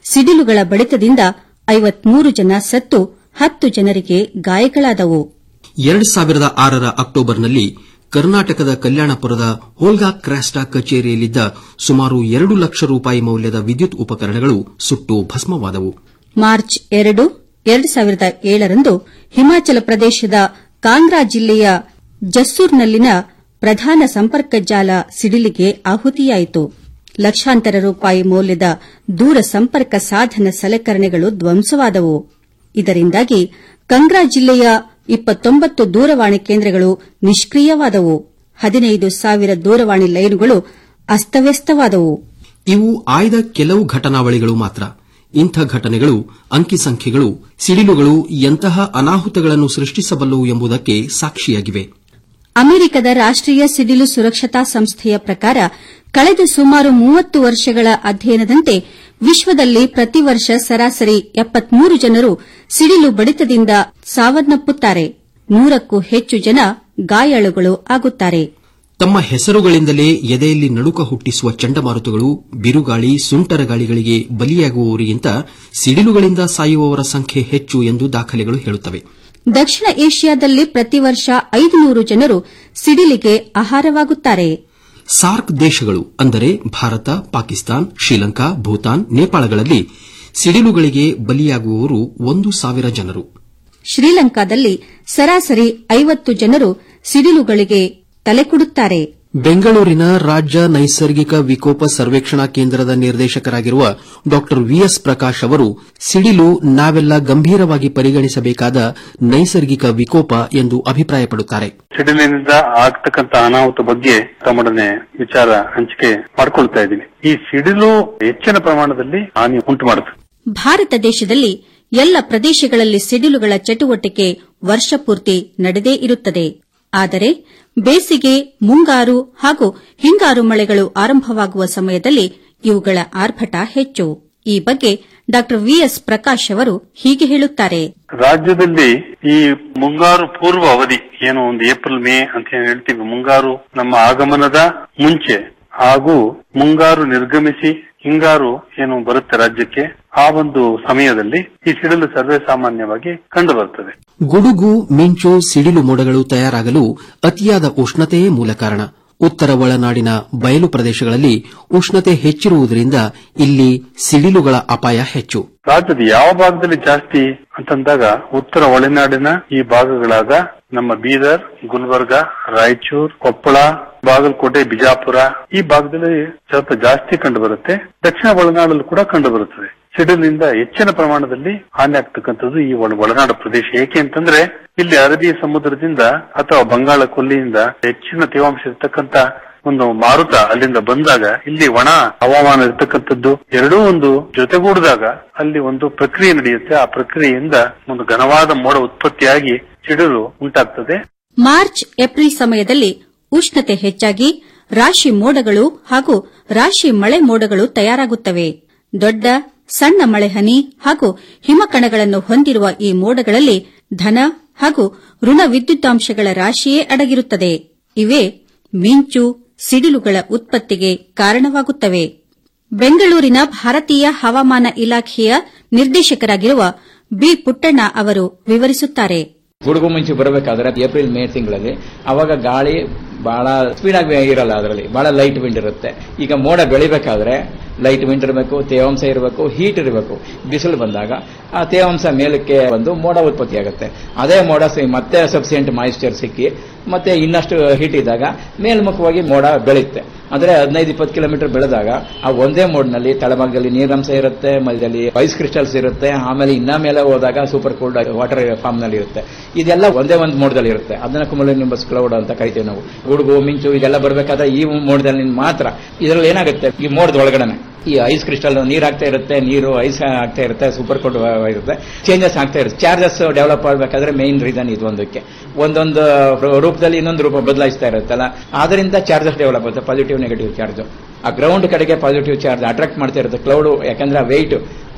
ಸಿಡಿಲುಗಳ ಬಡಿತದಿಂದ ಐವತ್ಮೂರು ಜನ ಸತ್ತು ಹತ್ತು ಜನರಿಗೆ ಗಾಯಗಳಾದವು ಎರಡು ಸಾವಿರದ ಆರರ ಅಕ್ಟೋಬರ್ನಲ್ಲಿ ಕರ್ನಾಟಕದ ಕಲ್ಯಾಣಪುರದ ಹೋಲ್ಗಾ ಕ್ರಾಸ್ಟಾ ಕಚೇರಿಯಲ್ಲಿದ್ದ ಸುಮಾರು ಎರಡು ಲಕ್ಷ ರೂಪಾಯಿ ಮೌಲ್ಯದ ವಿದ್ಯುತ್ ಉಪಕರಣಗಳು ಸುಟ್ಟು ಭಸ್ಮವಾದವು ಮಾರ್ಚ್ ಎರಡು ಎರಡು ಸಾವಿರದ ಏಳರಂದು ಹಿಮಾಚಲ ಪ್ರದೇಶದ ಕಾಂಗ್ರಾ ಜಿಲ್ಲೆಯ ಜಸ್ಸೂರ್ನಲ್ಲಿನ ಪ್ರಧಾನ ಸಂಪರ್ಕ ಜಾಲ ಸಿಡಿಲಿಗೆ ಆಹುತಿಯಾಯಿತು ಲಕ್ಷಾಂತರ ರೂಪಾಯಿ ಮೌಲ್ಯದ ದೂರ ಸಂಪರ್ಕ ಸಾಧನ ಸಲಕರಣೆಗಳು ಧ್ವಂಸವಾದವು ಇದರಿಂದಾಗಿ ಕಂಗ್ರಾ ಜಿಲ್ಲೆಯ ಇಪ್ಪತ್ತೊಂಬತ್ತು ದೂರವಾಣಿ ಕೇಂದ್ರಗಳು ನಿಷ್ಕ್ರಿಯವಾದವು ಹದಿನೈದು ಸಾವಿರ ದೂರವಾಣಿ ಲೈನುಗಳು ಅಸ್ತವ್ಯಸ್ತವಾದವು ಇವು ಆಯ್ದ ಕೆಲವು ಘಟನಾವಳಿಗಳು ಮಾತ್ರ ಇಂಥ ಘಟನೆಗಳು ಅಂಕಿ ಸಂಖ್ಯೆಗಳು ಸಿಡಿಲುಗಳು ಎಂತಹ ಅನಾಹುತಗಳನ್ನು ಸೃಷ್ಟಿಸಬಲ್ಲವು ಎಂಬುದಕ್ಕೆ ಸಾಕ್ಷಿಯಾಗಿವೆ ಅಮೆರಿಕದ ರಾಷ್ಟೀಯ ಸಿಡಿಲು ಸುರಕ್ಷತಾ ಸಂಸ್ಥೆಯ ಪ್ರಕಾರ ಕಳೆದ ಸುಮಾರು ಮೂವತ್ತು ವರ್ಷಗಳ ಅಧ್ಯಯನದಂತೆ ವಿಶ್ವದಲ್ಲಿ ಪ್ರತಿ ವರ್ಷ ಸರಾಸರಿ ಎಪ್ಪತ್ಮೂರು ಜನರು ಸಿಡಿಲು ಬಡಿತದಿಂದ ಸಾವನ್ನಪ್ಪುತ್ತಾರೆ ನೂರಕ್ಕೂ ಹೆಚ್ಚು ಜನ ಗಾಯಾಳುಗಳು ಆಗುತ್ತಾರೆ ತಮ್ಮ ಹೆಸರುಗಳಿಂದಲೇ ಎದೆಯಲ್ಲಿ ನಡುಕ ಹುಟ್ಟಿಸುವ ಚಂಡಮಾರುತಗಳು ಬಿರುಗಾಳಿ ಸುಂಟರ ಗಾಳಿಗಳಿಗೆ ಬಲಿಯಾಗುವವರಿಗಿಂತ ಸಿಡಿಲುಗಳಿಂದ ಸಾಯುವವರ ಸಂಖ್ಯೆ ಹೆಚ್ಚು ಎಂದು ದಾಖಲೆಗಳು ಹೇಳುತ್ತವೆ ದಕ್ಷಿಣ ಏಷ್ಯಾದಲ್ಲಿ ಪ್ರತಿ ವರ್ಷ ಐದು ನೂರು ಜನರು ಸಿಡಿಲಿಗೆ ಆಹಾರವಾಗುತ್ತಾರೆ ಸಾರ್ಕ್ ದೇಶಗಳು ಅಂದರೆ ಭಾರತ ಪಾಕಿಸ್ತಾನ್ ಶ್ರೀಲಂಕಾ ಭೂತಾನ್ ನೇಪಾಳಗಳಲ್ಲಿ ಸಿಡಿಲುಗಳಿಗೆ ಬಲಿಯಾಗುವವರು ಒಂದು ಸಾವಿರ ಜನರು ಶ್ರೀಲಂಕಾದಲ್ಲಿ ಸರಾಸರಿ ಐವತ್ತು ಜನರು ಸಿಡಿಲುಗಳಿಗೆ ತಲೆಕೊಡುತ್ತಾರೆ ಬೆಂಗಳೂರಿನ ರಾಜ್ಯ ನೈಸರ್ಗಿಕ ವಿಕೋಪ ಸರ್ವೇಕ್ಷಣಾ ಕೇಂದ್ರದ ನಿರ್ದೇಶಕರಾಗಿರುವ ಡಾ ವಿಎಸ್ ಪ್ರಕಾಶ್ ಅವರು ಸಿಡಿಲು ನಾವೆಲ್ಲ ಗಂಭೀರವಾಗಿ ಪರಿಗಣಿಸಬೇಕಾದ ನೈಸರ್ಗಿಕ ವಿಕೋಪ ಎಂದು ಅಭಿಪ್ರಾಯಪಡುತ್ತಾರೆ ಸಿಡಿಲಿನಿಂದ ಆಗ್ತಕ್ಕಂತ ಅನಾಹುತ ಬಗ್ಗೆ ತಮ್ಮೊಡನೆ ವಿಚಾರ ಹಂಚಿಕೆ ಮಾಡ್ಕೊಳ್ತಾ ಇದ್ದೀನಿ ಈ ಸಿಡಿಲು ಹೆಚ್ಚಿನ ಪ್ರಮಾಣದಲ್ಲಿ ಹಾನಿ ಉಂಟು ಮಾಡುತ್ತೆ ಭಾರತ ದೇಶದಲ್ಲಿ ಎಲ್ಲ ಪ್ರದೇಶಗಳಲ್ಲಿ ಸಿಡಿಲುಗಳ ಚಟುವಟಿಕೆ ವರ್ಷಪೂರ್ತಿ ನಡೆದೇ ಇರುತ್ತದೆ ಆದರೆ ಬೇಸಿಗೆ ಮುಂಗಾರು ಹಾಗೂ ಹಿಂಗಾರು ಮಳೆಗಳು ಆರಂಭವಾಗುವ ಸಮಯದಲ್ಲಿ ಇವುಗಳ ಆರ್ಭಟ ಹೆಚ್ಚು ಈ ಬಗ್ಗೆ ಡಾ ವಿಎಸ್ ಪ್ರಕಾಶ್ ಅವರು ಹೀಗೆ ಹೇಳುತ್ತಾರೆ ರಾಜ್ಯದಲ್ಲಿ ಈ ಮುಂಗಾರು ಪೂರ್ವ ಅವಧಿ ಏನು ಒಂದು ಏಪ್ರಿಲ್ ಮೇ ಅಂತ ಏನ್ ಹೇಳ್ತೀವಿ ಮುಂಗಾರು ನಮ್ಮ ಆಗಮನದ ಮುಂಚೆ ಹಾಗೂ ಮುಂಗಾರು ನಿರ್ಗಮಿಸಿ ಹಿಂಗಾರು ಏನು ಬರುತ್ತೆ ರಾಜ್ಯಕ್ಕೆ ಆ ಒಂದು ಸಮಯದಲ್ಲಿ ಈ ಸಿಡಿಲು ಸರ್ವೇ ಸಾಮಾನ್ಯವಾಗಿ ಕಂಡು ಬರ್ತದೆ ಗುಡುಗು ಮಿಂಚು ಸಿಡಿಲು ಮೋಡಗಳು ತಯಾರಾಗಲು ಅತಿಯಾದ ಉಷ್ಣತೆಯೇ ಮೂಲ ಕಾರಣ ಉತ್ತರ ಒಳನಾಡಿನ ಬಯಲು ಪ್ರದೇಶಗಳಲ್ಲಿ ಉಷ್ಣತೆ ಹೆಚ್ಚಿರುವುದರಿಂದ ಇಲ್ಲಿ ಸಿಡಿಲುಗಳ ಅಪಾಯ ಹೆಚ್ಚು ರಾಜ್ಯದ ಯಾವ ಭಾಗದಲ್ಲಿ ಜಾಸ್ತಿ ಅಂತಂದಾಗ ಉತ್ತರ ಒಳನಾಡಿನ ಈ ಭಾಗಗಳಾದ ನಮ್ಮ ಬೀದರ್ ಗುಲ್ಬರ್ಗ ರಾಯಚೂರ್ ಕೊಪ್ಪಳ ಬಾಗಲಕೋಟೆ ಬಿಜಾಪುರ ಈ ಭಾಗದಲ್ಲಿ ಸ್ವಲ್ಪ ಜಾಸ್ತಿ ಕಂಡು ಬರುತ್ತೆ ದಕ್ಷಿಣ ಒಳನಾಡಲ್ಲೂ ಕೂಡ ಕಂಡು ಬರುತ್ತದೆ ಸಿಡಿಲಿನಿಂದ ಹೆಚ್ಚಿನ ಪ್ರಮಾಣದಲ್ಲಿ ಹಾನಿ ಆಗ್ತಕ್ಕಂಥದ್ದು ಈ ಒಳ- ಒಳನಾಡು ಪ್ರದೇಶ ಏಕೆ ಅಂತಂದ್ರೆ ಇಲ್ಲಿ ಅರಬ್ಬಿ ಸಮುದ್ರದಿಂದ ಅಥವಾ ಬಂಗಾಳ ಕೊಲ್ಲಿಯಿಂದ ಹೆಚ್ಚಿನ ತೇವಾಂಶ ಇರ್ತಕ್ಕಂಥ ಒಂದು ಮಾರುತ ಅಲ್ಲಿಂದ ಬಂದಾಗ ಇಲ್ಲಿ ಒಣ ಹವಾಮಾನ ಇರ್ತಕ್ಕಂಥದ್ದು ಎರಡೂ ಒಂದು ಜೊತೆಗೂಡಿದಾಗ ಅಲ್ಲಿ ಒಂದು ಪ್ರಕ್ರಿಯೆ ನಡೆಯುತ್ತೆ ಆ ಪ್ರಕ್ರಿಯೆಯಿಂದ ಒಂದು ಘನವಾದ ಮೋಡ ಉತ್ಪತ್ತಿಯಾಗಿ ಸಿಡಿಲು ಉಂಟಾಗ್ತದೆ ಮಾರ್ಚ್ ಏಪ್ರಿಲ್ ಸಮಯದಲ್ಲಿ ಉಷ್ಣತೆ ಹೆಚ್ಚಾಗಿ ರಾಶಿ ಮೋಡಗಳು ಹಾಗೂ ರಾಶಿ ಮಳೆ ಮೋಡಗಳು ತಯಾರಾಗುತ್ತವೆ ದೊಡ್ಡ ಸಣ್ಣ ಮಳೆಹನಿ ಹಾಗೂ ಹಿಮಕಣಗಳನ್ನು ಹೊಂದಿರುವ ಈ ಮೋಡಗಳಲ್ಲಿ ಧನ ಹಾಗೂ ಋಣ ವಿದ್ಯುತ್ತಾಂಶಗಳ ರಾಶಿಯೇ ಅಡಗಿರುತ್ತದೆ ಇವೇ ಮಿಂಚು ಸಿಡಿಲುಗಳ ಉತ್ಪತ್ತಿಗೆ ಕಾರಣವಾಗುತ್ತವೆ ಬೆಂಗಳೂರಿನ ಭಾರತೀಯ ಹವಾಮಾನ ಇಲಾಖೆಯ ನಿರ್ದೇಶಕರಾಗಿರುವ ಬಿ ಪುಟ್ಟಣ್ಣ ಅವರು ವಿವರಿಸುತ್ತಾರೆ ಗುಡುಗು ಮುಂಚೆ ಬರಬೇಕಾದ್ರೆ ಏಪ್ರಿಲ್ ಮೇ ತಿಂಗಳಲ್ಲಿ ಅವಾಗ ಗಾಳಿ ಬಹಳ ಸ್ಪೀಡ್ ಆಗಿ ಇರಲ್ಲ ಅದರಲ್ಲಿ ಬಹಳ ಲೈಟ್ ವಿಂಡ್ ಇರುತ್ತೆ ಈಗ ಮೋಡ ಬೆಳಿಬೇಕಾದ್ರೆ ಲೈಟ್ ವಿಂಡ್ ಇರಬೇಕು ತೇವಾಂಶ ಇರಬೇಕು ಹೀಟ್ ಇರಬೇಕು ಬಿಸಿಲು ಬಂದಾಗ ಆ ತೇವಾಂಶ ಮೇಲಕ್ಕೆ ಬಂದು ಮೋಡ ಉತ್ಪತ್ತಿ ಆಗುತ್ತೆ ಅದೇ ಮೋಡ ಸಿ- ಮತ್ತೆ ಸಬ್ಸಿಡೆಂಟ್ ಮಾಯಿಶ್ಚರ್ ಸಿಕ್ಕಿ ಮತ್ತೆ ಇನ್ನಷ್ಟು ಹೀಟ್ ಇದ್ದಾಗ ಮೇಲ್ಮುಖವಾಗಿ ಮೋಡ ಬೆಳೆಯುತ್ತೆ ಅಂದ್ರೆ ಹದಿನೈದು ಇಪ್ಪತ್ತು ಕಿಲೋಮೀಟರ್ ಬೆಳೆದಾಗ ಆ ಒಂದೇ ಮೋಡ್ನಲ್ಲಿ ತಳಭಾಗದಲ್ಲಿ ನೀರಿನಂಶ ಇರುತ್ತೆ ಮಧ್ಯದಲ್ಲಿ ಐಸ್ ಕ್ರಿಸ್ಟಲ್ಸ್ ಇರುತ್ತೆ ಆಮೇಲೆ ಇನ್ನ ಮೇಲೆ ಹೋದಾಗ ಸೂಪರ್ ಕೋಲ್ಡ್ ವಾಟರ್ ಫಾರ್ಮ್ ನಲ್ಲಿ ಇರುತ್ತೆ ಇದೆಲ್ಲ ಒಂದೇ ಒಂದು ಮೋಡದಲ್ಲಿ ಇರುತ್ತೆ ಅದನ್ನ ಕುಮಲ ನಿಂಬಸ್ ಕ್ಲೌಡ್ ಅಂತ ಕರಿತೀವಿ ನಾವು ಗುಡುಗು ಮಿಂಚು ಇದೆಲ್ಲ ಬರಬೇಕಾದ್ರೆ ಈ ಮೋಡದಲ್ಲಿ ಮಾತ್ರ ಇದರಲ್ಲಿ ಏನಾಗುತ್ತೆ ಈ ಮೋಡದ ಒಳಗಡೆ ಈ ಐಸ್ ಕ್ರಿಸ್ಟಲ್ ನೀರ್ ಆಗ್ತಾ ಇರುತ್ತೆ ನೀರು ಐಸ್ ಆಗ್ತಾ ಇರುತ್ತೆ ಸೂಪರ್ ಕೋಲ್ಡ್ ಇರುತ್ತೆ ಚೇಂಜಸ್ ಆಗ್ತಾ ಇರುತ್ತೆ ಚಾರ್ಜಸ್ ಡೆವಲಪ್ ಆಗಬೇಕಾದ್ರೆ ಮೇನ್ ರೀಸನ್ ಇದು ಒಂದಕ್ಕೆ ಒಂದೊಂದು ರೂಪದಲ್ಲಿ ಇನ್ನೊಂದು ರೂಪ ಬದಲಾಯಿಸ್ತಾ ಇರುತ್ತಲ್ಲ ಆದ್ರಿಂದ ಚಾರ್ಜಸ್ ಡೆವಲಪ್ ಆಗುತ್ತೆ ಪಾಸಿಟಿವ್ ನೆಗೆಟಿವ್ ಚಾರ್ಜ್ ಆ ಗ್ರೌಂಡ್ ಕಡೆಗೆ ಪಾಸಿಟಿವ್ ಚಾರ್ಜ್ ಅಟ್ರಾಕ್ಟ್ ಮಾಡ್ತಾ ಇರುತ್ತೆ ಕ್ಲೌಡ್ ಯಾಕಂದ್ರೆ ವೆಯ್ಟ್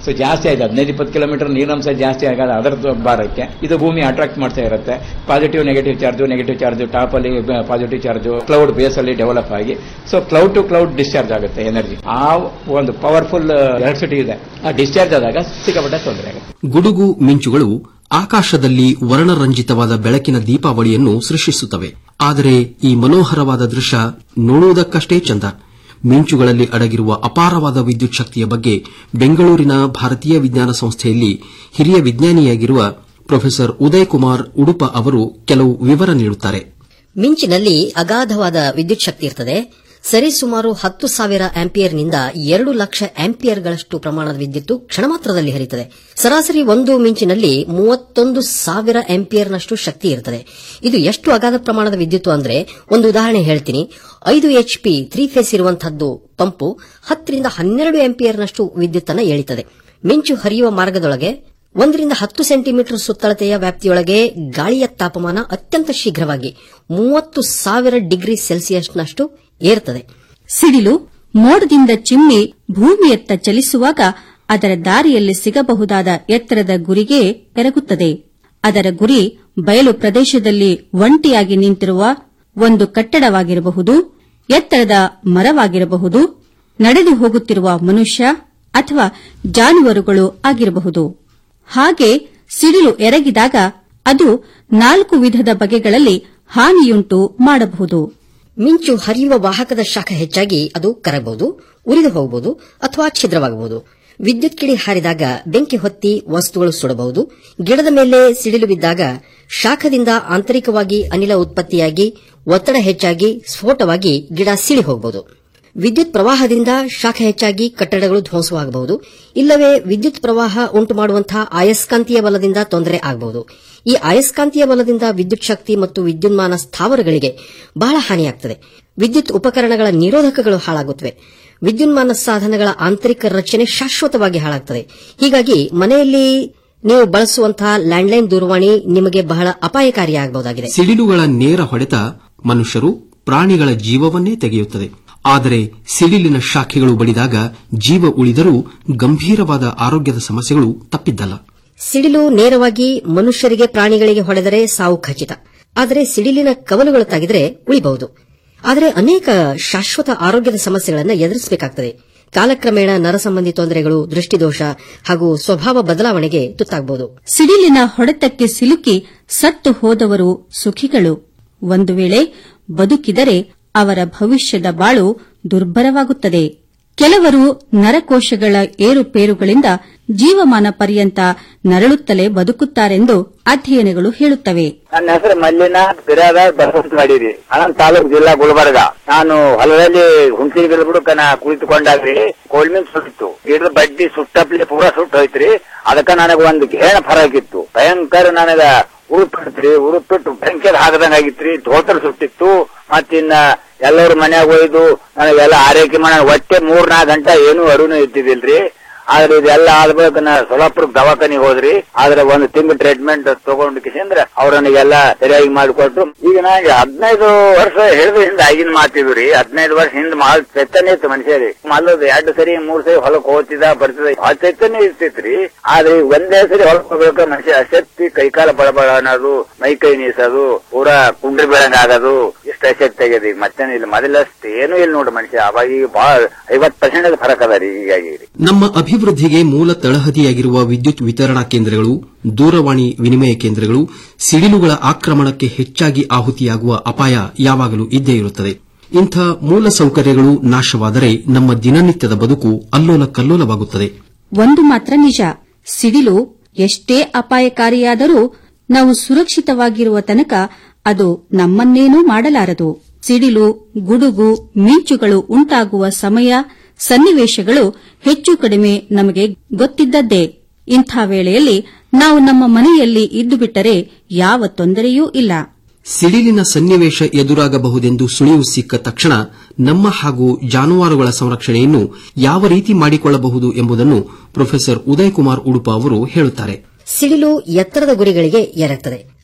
ಸೊ ಜಾಸ್ತಿ ಆಯ್ತು ಹದಿನೈದು ಇಪ್ಪತ್ತು ಕಿಲೋಮೀಟರ್ ನೀರಿನಂಶ ಜಾಸ್ತಿ ಆಗೋದು ಅದರ ಭಾರಕ್ಕೆ ಇದು ಭೂಮಿ ಅಟ್ರಾಕ್ಟ್ ಮಾಡ್ತಾ ಇರುತ್ತೆ positive negative charge negative charge top ಅಲ್ಲಿ ಪಾಸಿಟಿವ್ ಚಾರ್ಜ್ ಕ್ಲೌಡ್ ಬೇಸ್ ಅಲ್ಲಿ ಡೆವಲಪ್ ಆಗಿ so cloud to cloud discharge ಆಗುತ್ತೆ ಎನರ್ಜಿ ಆ ಒಂದು ಪವರ್ಫುಲ್ ಎಲೆಕ್ಟ್ರಿಸಿಟಿ ಇದೆ ಆ ಡಿಸ್ಚಾರ್ಜ್ ಆದಾಗ ಸಿಕ್ಕಾಪಟ್ಟೆ ತೊಂದರೆ ಆಗುತ್ತೆ ಗುಡುಗು ಮಿಂಚುಗಳು ಆಕಾಶದಲ್ಲಿ ವರ್ಣರಂಜಿತವಾದ ಬೆಳಕಿನ ದೀಪಾವಳಿಯನ್ನು ಸೃಷ್ಟಿಸುತ್ತವೆ ಆದರೆ ಈ ಮನೋಹರವಾದ ದೃಶ್ಯ ನೋಡುವುದಕ್ಕಷ್ಟೇ ಚಂದ ಮಿಂಚುಗಳಲ್ಲಿ ಅಡಗಿರುವ ಅಪಾರವಾದ ವಿದ್ಯುತ್ ಶಕ್ತಿಯ ಬಗ್ಗೆ ಬೆಂಗಳೂರಿನ ಭಾರತೀಯ ವಿಜ್ಞಾನ ಸಂಸ್ಥೆಯಲ್ಲಿ ಹಿರಿಯ ವಿಜ್ಞಾನಿಯಾಗಿರುವ ಪ್ರೊಫೆಸರ್ ಉದಯ್ ಕುಮಾರ್ ಉಡುಪ ಅವರು ಕೆಲವು ವಿವರ ನೀಡುತ್ತಾರೆ ಮಿಂಚಿನಲ್ಲಿ ಅಗಾಧವಾದ ವಿದ್ಯುತ್ ಶಕ್ತಿ ಇರ್ತದೆ ಸರಿಸುಮಾರು ಹತ್ತು ಸಾವಿರ ಆಂಪಿಯರ್ನಿಂದ ಎರಡು ಲಕ್ಷ ಆಂಪಿಯರ್ಗಳಷ್ಟು ಪ್ರಮಾಣದ ವಿದ್ಯುತ್ ಕ್ಷಣಮಾತ್ರದಲ್ಲಿ ಹರಿಯುತ್ತದೆ ಸರಾಸರಿ ಒಂದು ಮಿಂಚಿನಲ್ಲಿ ಮೂವತ್ತೊಂದು ಸಾವಿರ ಆಂಪಿಯರ್ನಷ್ಟು ಶಕ್ತಿ ಇರುತ್ತದೆ ಇದು ಎಷ್ಟು ಅಗಾಧ ಪ್ರಮಾಣದ ವಿದ್ಯುತ್ ಅಂದ್ರೆ ಒಂದು ಉದಾಹರಣೆ ಹೇಳ್ತೀನಿ ಐದು ಎಚ್ಪಿ ತ್ರೀ ಫೇಸ್ ಇರುವಂತಹದ್ದು ಪಂಪು ಹತ್ತರಿಂದ ಹನ್ನೆರಡು ಆಂಪಿಯರ್ನಷ್ಟು ವಿದ್ಯುತ್ ಅನ್ನು ಎಳಿತದೆ ಮಿಂಚು ಹರಿಯುವ ಮಾರ್ಗದೊಳಗೆ ಒಂದರಿಂದ ಹತ್ತು ಸೆಂಟಿಮೀಟರ್ ಸುತ್ತಳತೆಯ ವ್ಯಾಪ್ತಿಯೊಳಗೆ ಗಾಳಿಯ ತಾಪಮಾನ ಅತ್ಯಂತ ಶೀಘ್ರವಾಗಿ ಮೂವತ್ತು ಸಾವಿರ ಡಿಗ್ರಿ ಸೆಲ್ಸಿಯಸ್ನಷ್ಟು ಏರುತ್ತದೆ ಸಿಡಿಲು ಮೋಡದಿಂದ ಚಿಮ್ಮಿ ಭೂಮಿಯತ್ತ ಚಲಿಸುವಾಗ ಅದರ ದಾರಿಯಲ್ಲಿ ಸಿಗಬಹುದಾದ ಎತ್ತರದ ಗುರಿಗೆ ಎರಗುತ್ತದೆ ಅದರ ಗುರಿ ಬಯಲು ಪ್ರದೇಶದಲ್ಲಿ ಒಂಟಿಯಾಗಿ ನಿಂತಿರುವ ಒಂದು ಕಟ್ಟಡವಾಗಿರಬಹುದು ಎತ್ತರದ ಮರವಾಗಿರಬಹುದು ನಡೆದು ಹೋಗುತ್ತಿರುವ ಮನುಷ್ಯ ಅಥವಾ ಜಾನುವಾರುಗಳು ಆಗಿರಬಹುದು ಹಾಗೆ ಸಿಡಿಲು ಎರಗಿದಾಗ ಅದು ನಾಲ್ಕು ವಿಧದ ಬಗೆಗಳಲ್ಲಿ ಹಾನಿಯುಂಟು ಮಾಡಬಹುದು ಮಿಂಚು ಹರಿಯುವ ವಾಹಕದ ಶಾಖ ಹೆಚ್ಚಾಗಿ ಅದು ಕರಗಬಹುದು ಉರಿದು ಹೋಗಬಹುದು ಅಥವಾ ಛಿದ್ರವಾಗಬಹುದು ವಿದ್ಯುತ್ ಕಿಡಿ ಹಾರಿದಾಗ ಬೆಂಕಿ ಹೊತ್ತಿ ವಸ್ತುಗಳು ಸುಡಬಹುದು ಗಿಡದ ಮೇಲೆ ಸಿಡಿಲು ಬಿದ್ದಾಗ ಶಾಖದಿಂದ ಆಂತರಿಕವಾಗಿ ಅನಿಲ ಉತ್ಪತ್ತಿಯಾಗಿ ಒತ್ತಡ ಹೆಚ್ಚಾಗಿ ಸ್ಫೋಟವಾಗಿ ಗಿಡ ಸಿಡಿ ಹೋಗಬಹುದು ವಿದ್ಯುತ್ ಪ್ರವಾಹದಿಂದ ಶಾಖ ಹೆಚ್ಚಾಗಿ ಕಟ್ಟಡಗಳು ಧ್ವಂಸವಾಗಬಹುದು ಇಲ್ಲವೇ ವಿದ್ಯುತ್ ಪ್ರವಾಹ ಉಂಟು ಮಾಡುವಂತಹ ಅಯಸ್ಕಾಂತೀಯ ಬಲದಿಂದ ತೊಂದರೆ ಆಗಬಹುದು ಈ ಅಯಸ್ಕಾಂತೀಯ ಬಲದಿಂದ ವಿದ್ಯುತ್ ಶಕ್ತಿ ಮತ್ತು ವಿದ್ಯುನ್ಮಾನ ಸ್ಥಾವರಗಳಿಗೆ ಬಹಳ ಹಾನಿಯಾಗುತ್ತದೆ ವಿದ್ಯುತ್ ಉಪಕರಣಗಳ ನಿರೋಧಕಗಳು ಹಾಳಾಗುತ್ತವೆ ವಿದ್ಯುನ್ಮಾನ ಸಾಧನಗಳ ಆಂತರಿಕ ರಚನೆ ಶಾಶ್ವತವಾಗಿ ಹಾಳಾಗುತ್ತದೆ ಹೀಗಾಗಿ ಮನೆಯಲ್ಲಿ ನೀವು ಬಳಸುವಂತಹ ಲ್ಯಾಂಡ್ಲೈನ್ ದೂರವಾಣಿ ನಿಮಗೆ ಬಹಳ ಅಪಾಯಕಾರಿಯಾಗಬಹುದಾಗಿದೆ ಸಿಡಿಲುಗಳ ನೇರ ಹೊಡೆತ ಮನುಷ್ಯರು ಪ್ರಾಣಿಗಳ ಜೀವವನ್ನೇ ತೆಗೆಯುತ್ತದೆ ಆದರೆ ಸಿಡಿಲಿನ ಶಾಖೆಗಳು ಬಡಿದಾಗ ಜೀವ ಉಳಿದರೂ ಗಂಭೀರವಾದ ಆರೋಗ್ಯದ ಸಮಸ್ಯೆಗಳು ತಪ್ಪಿದ್ದಲ್ಲ ಸಿಡಿಲು ನೇರವಾಗಿ ಮನುಷ್ಯರಿಗೆ ಪ್ರಾಣಿಗಳಿಗೆ ಹೊಡೆದರೆ ಸಾವು ಖಚಿತ ಆದರೆ ಸಿಡಿಲಿನ ಕವಲುಗಳು ತಾಗಿದರೆ ಉಳಿಬಹುದು ಆದರೆ ಅನೇಕ ಶಾಶ್ವತ ಆರೋಗ್ಯದ ಸಮಸ್ಯೆಗಳನ್ನು ಎದುರಿಸಬೇಕಾಗುತ್ತದೆ ಕಾಲಕ್ರಮೇಣ ನರ ಸಂಬಂಧಿ ತೊಂದರೆಗಳು ದೃಷ್ಟಿದೋಷ ಹಾಗೂ ಸ್ವಭಾವ ಬದಲಾವಣೆಗೆ ತುತ್ತಾಗಬಹುದು ಸಿಡಿಲಿನ ಹೊಡೆತಕ್ಕೆ ಸಿಲುಕಿ ಸತ್ತು ಹೋದವರು ಸುಖಿಗಳು ಒಂದು ವೇಳೆ ಬದುಕಿದರೆ ಅವರ ಭವಿಷ್ಯದ ಬಾಳು ದುರ್ಭರವಾಗುತ್ತದೆ ಕೆಲವರು ನರಕೋಶಗಳ ಏರುಪೇರುಗಳಿಂದ ಜೀವಮಾನ ಪರ್ಯಂತ ನರಳುತ್ತಲೇ ಬದುಕುತ್ತಾರೆಂದು ಅಧ್ಯಯನಗಳು ಹೇಳುತ್ತವೆ ನನ್ನ ಹೆಸರು ಮಲ್ಲಿನ ಬಿರಾದ ಬಸವಂತ ಮಾಡಿರಿ ಅನಂತ ತಾಲೂಕು ಜಿಲ್ಲಾ ಗುಲ್ಬರ್ಗ ನಾನು ಹೊಲದಲ್ಲಿ ಹುಣಸಿನ ಗಿಡ ಬುಡಕನ ಕುಳಿತುಕೊಂಡಾಗ್ರಿ ಕೋಲ್ಮೀನ್ ಸುಟ್ಟಿತ್ತು ಗಿಡದ ಬಡ್ಡಿ ಸುಟ್ಟಪ್ಲೆ ಪೂರಾ ಸುಟ್ಟು ಹೋಯ್ತ್ರಿ ಅದಕ್ಕ ನನಗ ಒಂದು ಗೇಣ ಫರಕಿತ್ತು ಭಯಂಕರ ನನಗ ಉರುಪಿಡ್ತ್ರಿ ಉರುಪಿಟ್ಟು ಬೆಂಕಿಯದ ಹಾಕದಂಗ ಆಗಿತ್ರಿ ತೋಟಲ್ ಸುಟ್ಟಿತ್ತು ಮತ್ತಿನ್ನ ಎಲ್ಲರೂ ಮನ್ಯಾಗ ಒಯ್ದು ನನಗೆಲ್ಲ ಆರೈಕೆ ಮಾಡ ಒಟ್ಟೆ ಮೂರ್ ನಾಲ್ಕು ಗಂಟೆ ಏನು ಅರುನು ಇದ್ದಿದ್ದಿಲ್ರಿ ಆದ್ರೆ ಇದೆಲ್ಲ ಆದ್ಬೇಕು ನಾ ಸೊಲಾಪುರ ದವಾಖಾನಿಗೆ ಹೋದ್ರಿ ಆದ್ರೆ ಒಂದು ತಿಂಗಳು ಟ್ರೀಟ್ಮೆಂಟ್ ತಗೊಂಡ್ ಕಿಸಿಂದ್ರ ಅವ್ರ ನನಗೆಲ್ಲ ಸರಿಯಾಗಿ ಮಾಡಿಕೊಟ್ಟು ಈಗ ನನಗೆ ಹದಿನೈದು ವರ್ಷ ಹಿಡಿದು ಹಿಂದೆ ಆಗಿನ ಮಾತಿದ್ರಿ ಹದಿನೈದು ವರ್ಷ ಹಿಂದೆ ಮಾಲ್ ಚೈತನ್ಯ ಇತ್ತು ಮನುಷ್ಯರಿ ಮಲ್ಲದು ಎರಡು ಸರಿ ಮೂರ್ ಸರಿ ಹೊಲಕ್ ಹೋಗ್ತಿದ ಬರ್ತಿದ ಆ ಚೈತನ್ಯ ಇರ್ತಿತ್ರಿ ಆದ್ರೆ ಈಗ ಒಂದೇ ಸರಿ ಹೊಲಕ್ ಹೋಗ್ಬೇಕು ಮನುಷ್ಯ ಅಶಕ್ತಿ ಕೈಕಾಲ ಬಡಬಡ ಅನ್ನೋದು ಮೈ ಕೈ ನೀಸೋದು ಪೂರಾ ಕುಂಡ್ರಿ ಬೆಳಂಗ ಆಗೋದು ಇಷ್ಟ ಅಶಕ್ತಿ ಆಗ್ಯದ ಈಗ ಮತ್ತೇನು ಇಲ್ಲ ಮೊದಲಷ್ಟು ಏನೂ ಇಲ್ಲ ನೋಡ್ರಿ ಮನುಷ್ಯ ಅವಾಗ ಈಗ ಬಹಳ ಐವತ್ ಪರ್ಸೆಂಟ್ ಫರಕ್ ಅದ ರೀ ಹೀಗಾಗಿ ನಮ್ಮ ಅಭಿವೃದ್ಧಿಗೆ ಮೂಲ ತಳಹದಿಯಾಗಿರುವ ವಿದ್ಯುತ್ ವಿತರಣಾ ಕೇಂದ್ರಗಳು ದೂರವಾಣಿ ವಿನಿಮಯ ಕೇಂದ್ರಗಳು ಸಿಡಿಲುಗಳ ಆಕ್ರಮಣಕ್ಕೆ ಹೆಚ್ಚಾಗಿ ಆಹುತಿಯಾಗುವ ಅಪಾಯ ಯಾವಾಗಲೂ ಇದ್ದೇ ಇರುತ್ತದೆ ಇಂಥ ಮೂಲ ಸೌಕರ್ಯಗಳು ನಾಶವಾದರೆ ನಮ್ಮ ದಿನನಿತ್ಯದ ಬದುಕು ಅಲ್ಲೋಲ ಕಲ್ಲೋಲವಾಗುತ್ತದೆ ಒಂದು ಮಾತ್ರ ನಿಜ ಸಿಡಿಲು ಎಷ್ಟೇ ಅಪಾಯಕಾರಿಯಾದರೂ ನಾವು ಸುರಕ್ಷಿತವಾಗಿರುವ ತನಕ ಅದು ನಮ್ಮನ್ನೇನೂ ಮಾಡಲಾರದು ಸಿಡಿಲು ಗುಡುಗು ಮಿಂಚುಗಳು ಉಂಟಾಗುವ ಸಮಯ ಸನ್ನಿವೇಶಗಳು ಹೆಚ್ಚು ಕಡಿಮೆ ನಮಗೆ ಗೊತ್ತಿದ್ದದ್ದೇ ಇಂಥ ವೇಳೆಯಲ್ಲಿ ನಾವು ನಮ್ಮ ಮನೆಯಲ್ಲಿ ಇದ್ದು ಬಿಟ್ಟರೆ ಯಾವ ತೊಂದರೆಯೂ ಇಲ್ಲ ಸಿಡಿಲಿನ ಸನ್ನಿವೇಶ ಎದುರಾಗಬಹುದೆಂದು ಸುಳಿವು ಸಿಕ್ಕ ತಕ್ಷಣ ನಮ್ಮ ಹಾಗೂ ಜಾನುವಾರುಗಳ ಸಂರಕ್ಷಣೆಯನ್ನು ಯಾವ ರೀತಿ ಮಾಡಿಕೊಳ್ಳಬಹುದು ಎಂಬುದನ್ನು ಪ್ರೊಫೆಸರ್ ಉದಯ್ ಕುಮಾರ್ ಉಡುಪ ಅವರು ಹೇಳುತ್ತಾರೆ ಸಿಡಿಲು ಎತ್ತರದ ಗುರಿಗಳಿಗೆ ಎರಗ್ತದೆ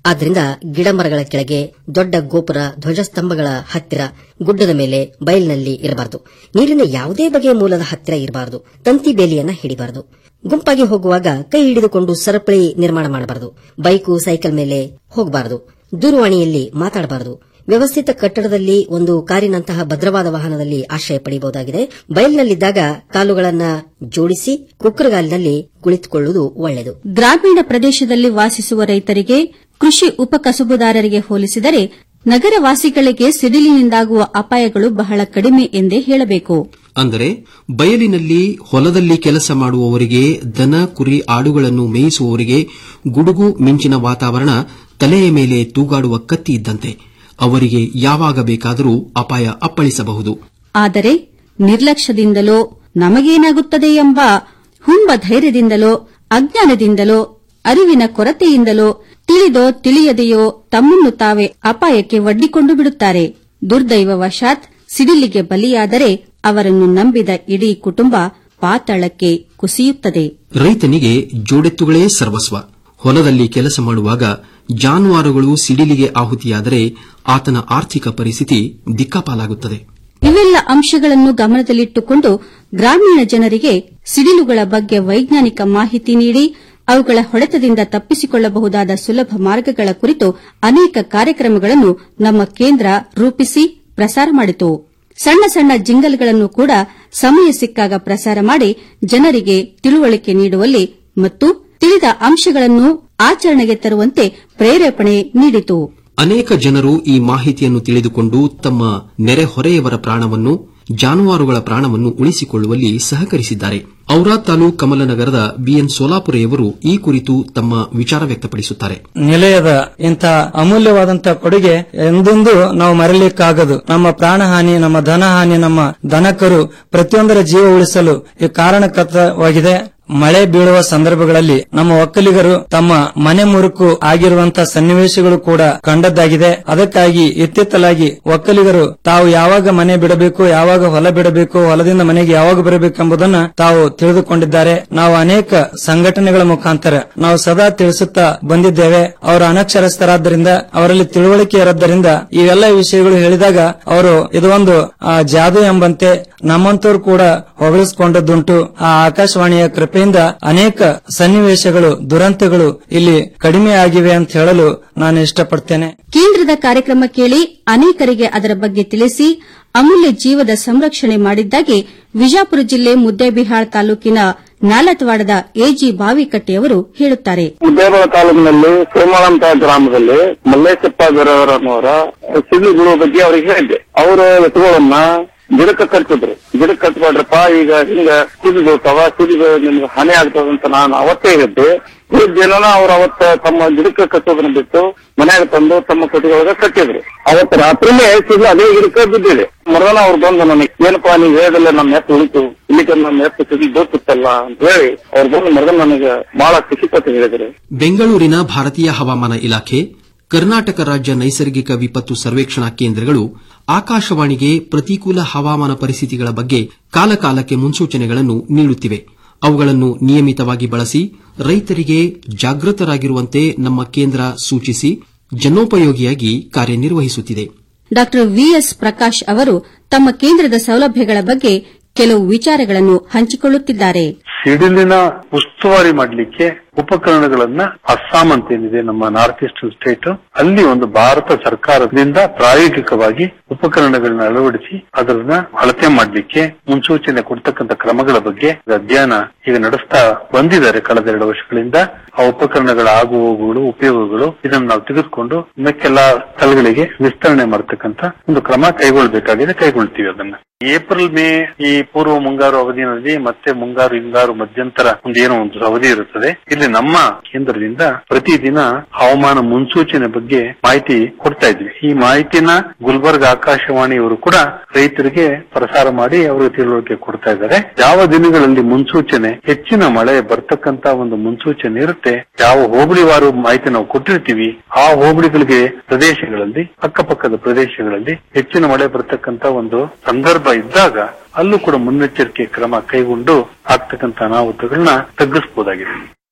ಆದ್ದರಿಂದ ಗಿಡ ಮರಗಳ ಕೆಳಗೆ ದೊಡ್ಡ ಗೋಪುರ ಧ್ವಜಸ್ತಂಭಗಳ ಹತ್ತಿರ ಗುಡ್ಡದ ಮೇಲೆ ಬಯಲಿನಲ್ಲಿ ಇರಬಾರದು ನೀರಿನ ಯಾವುದೇ ಬಗೆಯ ಮೂಲದ ಹತ್ತಿರ ಇರಬಾರದು ತಂತಿ ಬೇಲಿಯನ್ನ ಹಿಡಿಬಾರದು ಗುಂಪಾಗಿ ಹೋಗುವಾಗ ಕೈ ಹಿಡಿದುಕೊಂಡು ಸರಪಳಿ ನಿರ್ಮಾಣ ಮಾಡಬಾರದು ಬೈಕು ಸೈಕಲ್ ಮೇಲೆ ಹೋಗಬಾರದು ದೂರವಾಣಿಯಲ್ಲಿ ಮಾತಾಡಬಾರದು ವ್ಯವಸ್ಥಿತ ಕಟ್ಟಡದಲ್ಲಿ ಒಂದು ಕಾರಿನಂತಹ ಭದ್ರವಾದ ವಾಹನದಲ್ಲಿ ಆಶ್ರಯ ಪಡೆಯಬಹುದಾಗಿದೆ ಬಯಲಿನಲ್ಲಿದ್ದಾಗ ಕಾಲುಗಳನ್ನ ಜೋಡಿಸಿ ಕುಕ್ಕರಗಾಲಿನಲ್ಲಿ ಕುಳಿತುಕೊಳ್ಳುವುದು ಒಳ್ಳೆಯದು ಗ್ರಾಮೀಣ ಪ್ರದೇಶದಲ್ಲಿ ವಾಸಿಸುವ ರೈತರಿಗೆ ಕೃಷಿ ಉಪಕಸುಬುದಾರರಿಗೆ ಹೋಲಿಸಿದರೆ ನಗರ ವಾಸಿಗಳಿಗೆ ಸಿಡಿಲಿನಿಂದಾಗುವ ಅಪಾಯಗಳು ಬಹಳ ಕಡಿಮೆ ಎಂದೇ ಹೇಳಬೇಕು ಅಂದರೆ ಬಯಲಿನಲ್ಲಿ ಹೊಲದಲ್ಲಿ ಕೆಲಸ ಮಾಡುವವರಿಗೆ ದನ ಕುರಿ ಆಡುಗಳನ್ನು ಮೇಯಿಸುವವರಿಗೆ ಗುಡುಗು ಮಿಂಚಿನ ವಾತಾವರಣ ತಲೆಯ ಮೇಲೆ ತೂಗಾಡುವ ಕತ್ತಿ ಇದ್ದಂತೆ ಅವರಿಗೆ ಯಾವಾಗ ಬೇಕಾದರೂ ಅಪಾಯ ಅಪ್ಪಳಿಸಬಹುದು ಆದರೆ ನಿರ್ಲಕ್ಷ್ಯದಿಂದಲೋ ನಮಗೇನಾಗುತ್ತದೆ ಎಂಬ ಹುಂಬ ಧೈರ್ಯದಿಂದಲೋ ಅಜ್ಞಾನದಿಂದಲೋ ಅರಿವಿನ ಕೊರತೆಯಿಂದಲೋ ತಿಳಿದೋ ತಿಳಿಯದೆಯೋ ತಮ್ಮನ್ನು ತಾವೇ ಅಪಾಯಕ್ಕೆ ಒಡ್ಡಿಕೊಂಡು ಬಿಡುತ್ತಾರೆ ದುರ್ದೈವವಶಾತ್ ಸಿಡಿಲಿಗೆ ಬಲಿಯಾದರೆ ಅವರನ್ನು ನಂಬಿದ ಇಡೀ ಕುಟುಂಬ ಪಾತಾಳಕ್ಕೆ ಕುಸಿಯುತ್ತದೆ ರೈತನಿಗೆ ಜೋಡೆತ್ತುಗಳೇ ಸರ್ವಸ್ವ ಹೊಲದಲ್ಲಿ ಕೆಲಸ ಮಾಡುವಾಗ ಜಾನುವಾರುಗಳು ಸಿಡಿಲಿಗೆ ಆಹುತಿಯಾದರೆ ಆತನ ಆರ್ಥಿಕ ಪರಿಸ್ಥಿತಿ ದಿಕ್ಕಾಪಾಲಾಗುತ್ತದೆ ಇವೆಲ್ಲ ಅಂಶಗಳನ್ನು ಗಮನದಲ್ಲಿಟ್ಟುಕೊಂಡು ಗ್ರಾಮೀಣ ಜನರಿಗೆ ಸಿಡಿಲುಗಳ ಬಗ್ಗೆ ವೈಜ್ಞಾನಿಕ ಮಾಹಿತಿ ನೀಡಿ ಅವುಗಳ ಹೊಡೆತದಿಂದ ತಪ್ಪಿಸಿಕೊಳ್ಳಬಹುದಾದ ಸುಲಭ ಮಾರ್ಗಗಳ ಕುರಿತು ಅನೇಕ ಕಾರ್ಯಕ್ರಮಗಳನ್ನು ನಮ್ಮ ಕೇಂದ್ರ ರೂಪಿಸಿ ಪ್ರಸಾರ ಮಾಡಿತು ಸಣ್ಣ ಸಣ್ಣ ಜಿಂಗಲ್ಗಳನ್ನು ಕೂಡ ಸಮಯ ಸಿಕ್ಕಾಗ ಪ್ರಸಾರ ಮಾಡಿ ಜನರಿಗೆ ತಿಳುವಳಿಕೆ ನೀಡುವಲ್ಲಿ ಮತ್ತು ತಿಳಿದ ಅಂಶಗಳನ್ನು ಆಚರಣೆಗೆ ತರುವಂತೆ ಪ್ರೇರೇಪಣೆ ನೀಡಿತು ಅನೇಕ ಜನರು ಈ ಮಾಹಿತಿಯನ್ನು ತಿಳಿದುಕೊಂಡು ತಮ್ಮ ನೆರೆಹೊರೆಯವರ ಪ್ರಾಣವನ್ನು ಜಾನುವಾರುಗಳ ಪ್ರಾಣವನ್ನು ಉಳಿಸಿಕೊಳ್ಳುವಲ್ಲಿ ಸಹಕರಿಸಿದ್ದಾರೆ ಔರಾ ತಾಲೂಕ್ ಕಮಲನಗರದ ಬಿಎನ್ ಸೋಲಾಪುರೆಯವರು ಈ ಕುರಿತು ತಮ್ಮ ವಿಚಾರ ವ್ಯಕ್ತಪಡಿಸುತ್ತಾರೆ ನಿಲಯದ ಇಂತಹ ಅಮೂಲ್ಯವಾದಂತಹ ಕೊಡುಗೆ ಎಂದೆಂದೂ ನಾವು ಮರೆಯಲಿಕ್ಕಾಗದು ನಮ್ಮ ಪ್ರಾಣಹಾನಿ ನಮ್ಮ ಧನಹಾನಿ ನಮ್ಮ ದನಕರು ಪ್ರತಿಯೊಂದರ ಜೀವ ಉಳಿಸಲು ಈ ಕಾರಣಕರ್ತವಾಗಿದೆ ಮಳೆ ಬೀಳುವ ಸಂದರ್ಭಗಳಲ್ಲಿ ನಮ್ಮ ಒಕ್ಕಲಿಗರು ತಮ್ಮ ಮನೆ ಮುರುಕು ಆಗಿರುವಂತಹ ಸನ್ನಿವೇಶಗಳು ಕೂಡ ಕಂಡದ್ದಾಗಿದೆ ಅದಕ್ಕಾಗಿ ಇತ್ತಿತ್ತಲಾಗಿ ಒಕ್ಕಲಿಗರು ತಾವು ಯಾವಾಗ ಮನೆ ಬಿಡಬೇಕು ಯಾವಾಗ ಹೊಲ ಬಿಡಬೇಕು ಹೊಲದಿಂದ ಮನೆಗೆ ಯಾವಾಗ ಬರಬೇಕು ಎಂಬುದನ್ನ ತಾವು ತಿಳಿದುಕೊಂಡಿದ್ದಾರೆ ನಾವು ಅನೇಕ ಸಂಘಟನೆಗಳ ಮುಖಾಂತರ ನಾವು ಸದಾ ತಿಳಿಸುತ್ತಾ ಬಂದಿದ್ದೇವೆ ಅವರು ಅನಕ್ಷರಸ್ಥರಾದ್ದರಿಂದ ಅವರಲ್ಲಿ ತಿಳುವಳಿಕೆ ಇರೋದ್ದರಿಂದ ಇವೆಲ್ಲ ವಿಷಯಗಳು ಹೇಳಿದಾಗ ಅವರು ಇದು ಒಂದು ಆ, ಜಾದು ಎಂಬಂತೆ ನಮ್ಮಂತವ್ರು ಕೂಡ ಹೊಗಳಿಸಿಕೊಂಡದ್ದುಂಟು ಆ ಆಕಾಶವಾಣಿಯ ಕೃಪೆಯಿಂದ ಅನೇಕ ಸನ್ನಿವೇಶಗಳು ದುರಂತಗಳು ಇಲ್ಲಿ ಕಡಿಮೆ ಆಗಿವೆ ಅಂತ ಹೇಳಲು ನಾನು ಇಷ್ಟಪಡ್ತೇನೆ ಕೇಂದ್ರದ ಕಾರ್ಯಕ್ರಮ ಕೇಳಿ ಅನೇಕರಿಗೆ ಅದರ ಬಗ್ಗೆ ತಿಳಿಸಿ ಅಮೂಲ್ಯ ಜೀವದ ಸಂರಕ್ಷಣೆ ಮಾಡಿದ್ದಾಗಿ ವಿಜಾಪುರ ಜಿಲ್ಲೆ ಮುದ್ದೇಬಿಹಾಳ್ ತಾಲೂಕಿನ ನಾಲತ್ವಾಡದ ಎಜಿ ಬಾವಿಕಟ್ಟೆಯವರು ಹೇಳುತ್ತಾರೆ ಮುದ್ದೇಬಾಳ ತಾಲೂಕಿನಲ್ಲಿ ಸೋಮಳಂತ ಗ್ರಾಮದಲ್ಲಿ ಮಲ್ಲೇಶಪ್ಪ ದೊರೆಯವರನ್ನವರ ಸಿಡಿಲುಗಳ ಬಗ್ಗೆ ಅವ್ರಿಗೆ ಹೇಳಿದ್ದೆ ಅವರು ಎತ್ತುಗಳನ್ನ ಗಿಡಕ್ಕೆ ಕಟ್ತಿದ್ರು ಗಿಡಕ್ಕೆ ಕಟ್ಬೇಡ್ರಪ್ಪ ಈಗ ಹಿಂಗ ಸಿಡಿ ಬೀಳ್ತಾವ ಸಿಡಿ ನಿಮ್ಗೆ ಹಾನಿ ಆಗ್ತದಂತ ನಾನು ಅವತ್ತೇ ಹೇಳಿದ್ದೆ ಈ ದಿನನ ಅವ್ರು ಅವತ್ತ ತಮ್ಮ ಗಿಡಕ್ಕೆ ಕಟ್ಟೋದನ್ನ ಬಿಟ್ಟು ಮನ್ಯಾಗ ತಂದು ತಮ್ಮ ಕೊಟ್ಟಿಗೆಯೊಳಗ ಕಟ್ಟಿದ್ರು ಅವತ್ತು ರಾತ್ರಿನೇ ಸಿಡಿ ಅದೇ ಗಿಡಕ್ಕೆ ಬಿದ್ದಿದೆ ಮರದನ ಅವ್ರು ಬಂದು ನನಗೆ ಏನಪ್ಪಾ ನೀವು ಹೇಳಿದಲ್ಲ ನಮ್ಮ ಎತ್ತು ಉಳಿತು ಇಲ್ಲಿಗೆ ನಮ್ಮ ಎತ್ತು ಸಿಡಿ ಬೀಳ್ತಿತ್ತಲ್ಲ ಅಂತ ಹೇಳಿ ಅವ್ರು ಬಂದು ಮರದನ ನನಗೆ ಬಹಳ ಖುಷಿ ಪಟ್ಟು ಹೇಳಿದ್ರು ಬೆಂಗಳೂರಿನ ಭಾರತೀಯ ಹವಾಮಾನ ಇಲಾಖೆ ಕರ್ನಾಟಕ ರಾಜ್ಯ ನೈಸರ್ಗಿಕ ವಿಪತ್ತು ಸರ್ವೇಕ್ಷಣಾ ಕೇಂದ್ರಗಳು ಆಕಾಶವಾಣಿಗೆ ಪ್ರತಿಕೂಲ ಹವಾಮಾನ ಪರಿಸ್ಥಿತಿಗಳ ಬಗ್ಗೆ ಕಾಲಕಾಲಕ್ಕೆ ಮುನ್ಸೂಚನೆಗಳನ್ನು ನೀಡುತ್ತಿವೆ ಅವುಗಳನ್ನು ನಿಯಮಿತವಾಗಿ ಬಳಸಿ ರೈತರಿಗೆ ಜಾಗೃತರಾಗಿರುವಂತೆ ನಮ್ಮ ಕೇಂದ್ರ ಸೂಚಿಸಿ ಜನೋಪಯೋಗಿಯಾಗಿ ಕಾರ್ಯನಿರ್ವಹಿಸುತ್ತಿದೆ ಡಾ ವಿಎಸ್ ಪ್ರಕಾಶ್ ಅವರು ತಮ್ಮ ಕೇಂದ್ರದ ಸೌಲಭ್ಯಗಳ ಬಗ್ಗೆ ಕೆಲವು ವಿಚಾರಗಳನ್ನು ಹಂಚಿಕೊಳ್ಳುತ್ತಿದ್ದಾರೆ ಸಿಡಿಲಿನ ಉಸ್ತುವಾರಿ ಮಾಡಲಿಕ್ಕೆ ಉಪಕರಣಗಳನ್ನ ಅಸ್ಸಾಂ ಅಂತ ಏನಿದೆ ನಮ್ಮ ನಾರ್ತ್ ಈಸ್ಟರ್ನ್ ಸ್ಟೇಟ್ ಅಲ್ಲಿ ಒಂದು ಭಾರತ ಸರ್ಕಾರದಿಂದ ಪ್ರಾಯೋಗಿಕವಾಗಿ ಉಪಕರಣಗಳನ್ನ ಅಳವಡಿಸಿ ಅದನ್ನ ಅಳತೆ ಮಾಡಲಿಕ್ಕೆ ಮುನ್ಸೂಚನೆ ಕೊಡ್ತಕ್ಕಂಥ ಕ್ರಮಗಳ ಬಗ್ಗೆ ಅಧ್ಯಯನ ಈಗ ನಡೆಸ್ತಾ ಬಂದಿದ್ದಾರೆ ಕಳೆದ ಎರಡು ವರ್ಷಗಳಿಂದ ಆ ಉಪಕರಣಗಳ ಆಗು ಹೋಗುಗಳು ಉಪಯೋಗಗಳು ಇದನ್ನು ನಾವು ತೆಗೆದುಕೊಂಡು ಮಿಕ್ಕೆಲ್ಲ ಸ್ಥಳಗಳಿಗೆ ವಿಸ್ತರಣೆ ಮಾಡತಕ್ಕಂತ ಒಂದು ಕ್ರಮ ಕೈಗೊಳ್ಳಬೇಕಾಗಿದೆ ಕೈಗೊಳ್ತೀವಿ ಅದನ್ನ ಏಪ್ರಿಲ್ ಮೇ ಈ ಪೂರ್ವ ಮುಂಗಾರು ಅವಧಿಯಲ್ಲಿ ಮತ್ತೆ ಮುಂಗಾರು ಹಿಂಗಾರು ಮಧ್ಯಂತರ ಒಂದು ಏನೋ ಒಂದು ಅವಧಿ ಇರುತ್ತದೆ ಇಲ್ಲಿ ನಮ್ಮ ಕೇಂದ್ರದಿಂದ ಪ್ರತಿದಿನ ಹವಾಮಾನ ಮುನ್ಸೂಚನೆ ಬಗ್ಗೆ ಮಾಹಿತಿ ಕೊಡ್ತಾ ಇದ್ವಿ ಈ ಮಾಹಿತಿನ ಗುಲ್ಬರ್ಗ ಆಕಾಶವಾಣಿಯವರು ಕೂಡ ರೈತರಿಗೆ ಪ್ರಸಾರ ಮಾಡಿ ಅವರಿಗೆ ತಿಳುವಳಿಕೆ ಕೊಡ್ತಾ ಇದ್ದಾರೆ ಯಾವ ದಿನಗಳಲ್ಲಿ ಮುನ್ಸೂಚನೆ ಹೆಚ್ಚಿನ ಮಳೆ ಬರ್ತಕ್ಕಂತ ಒಂದು ಮುನ್ಸೂಚನೆ ಇರುತ್ತೆ ಯಾವ ಹೋಬಳಿವಾರು ಮಾಹಿತಿ ನಾವು ಕೊಟ್ಟಿರ್ತೀವಿ ಆ ಹೋಬಳಿಗಳಿಗೆ ಪ್ರದೇಶಗಳಲ್ಲಿ ಅಕ್ಕಪಕ್ಕದ ಪ್ರದೇಶಗಳಲ್ಲಿ ಹೆಚ್ಚಿನ ಮಳೆ ಬರ್ತಕ್ಕಂತ ಒಂದು ಸಂದರ್ಭ ಇದ್ದಾಗ ಅಲ್ಲೂ ಕೂಡ ಮುನ್ನೆಚ್ಚರಿಕೆ ಕ್ರಮ ಕೈಗೊಂಡು ಆಗ್ತಕ್ಕಂತ ಅನಾಹುತಗಳನ್ನ ತಗ್ಗಿಸಬಹುದಾಗಿದೆ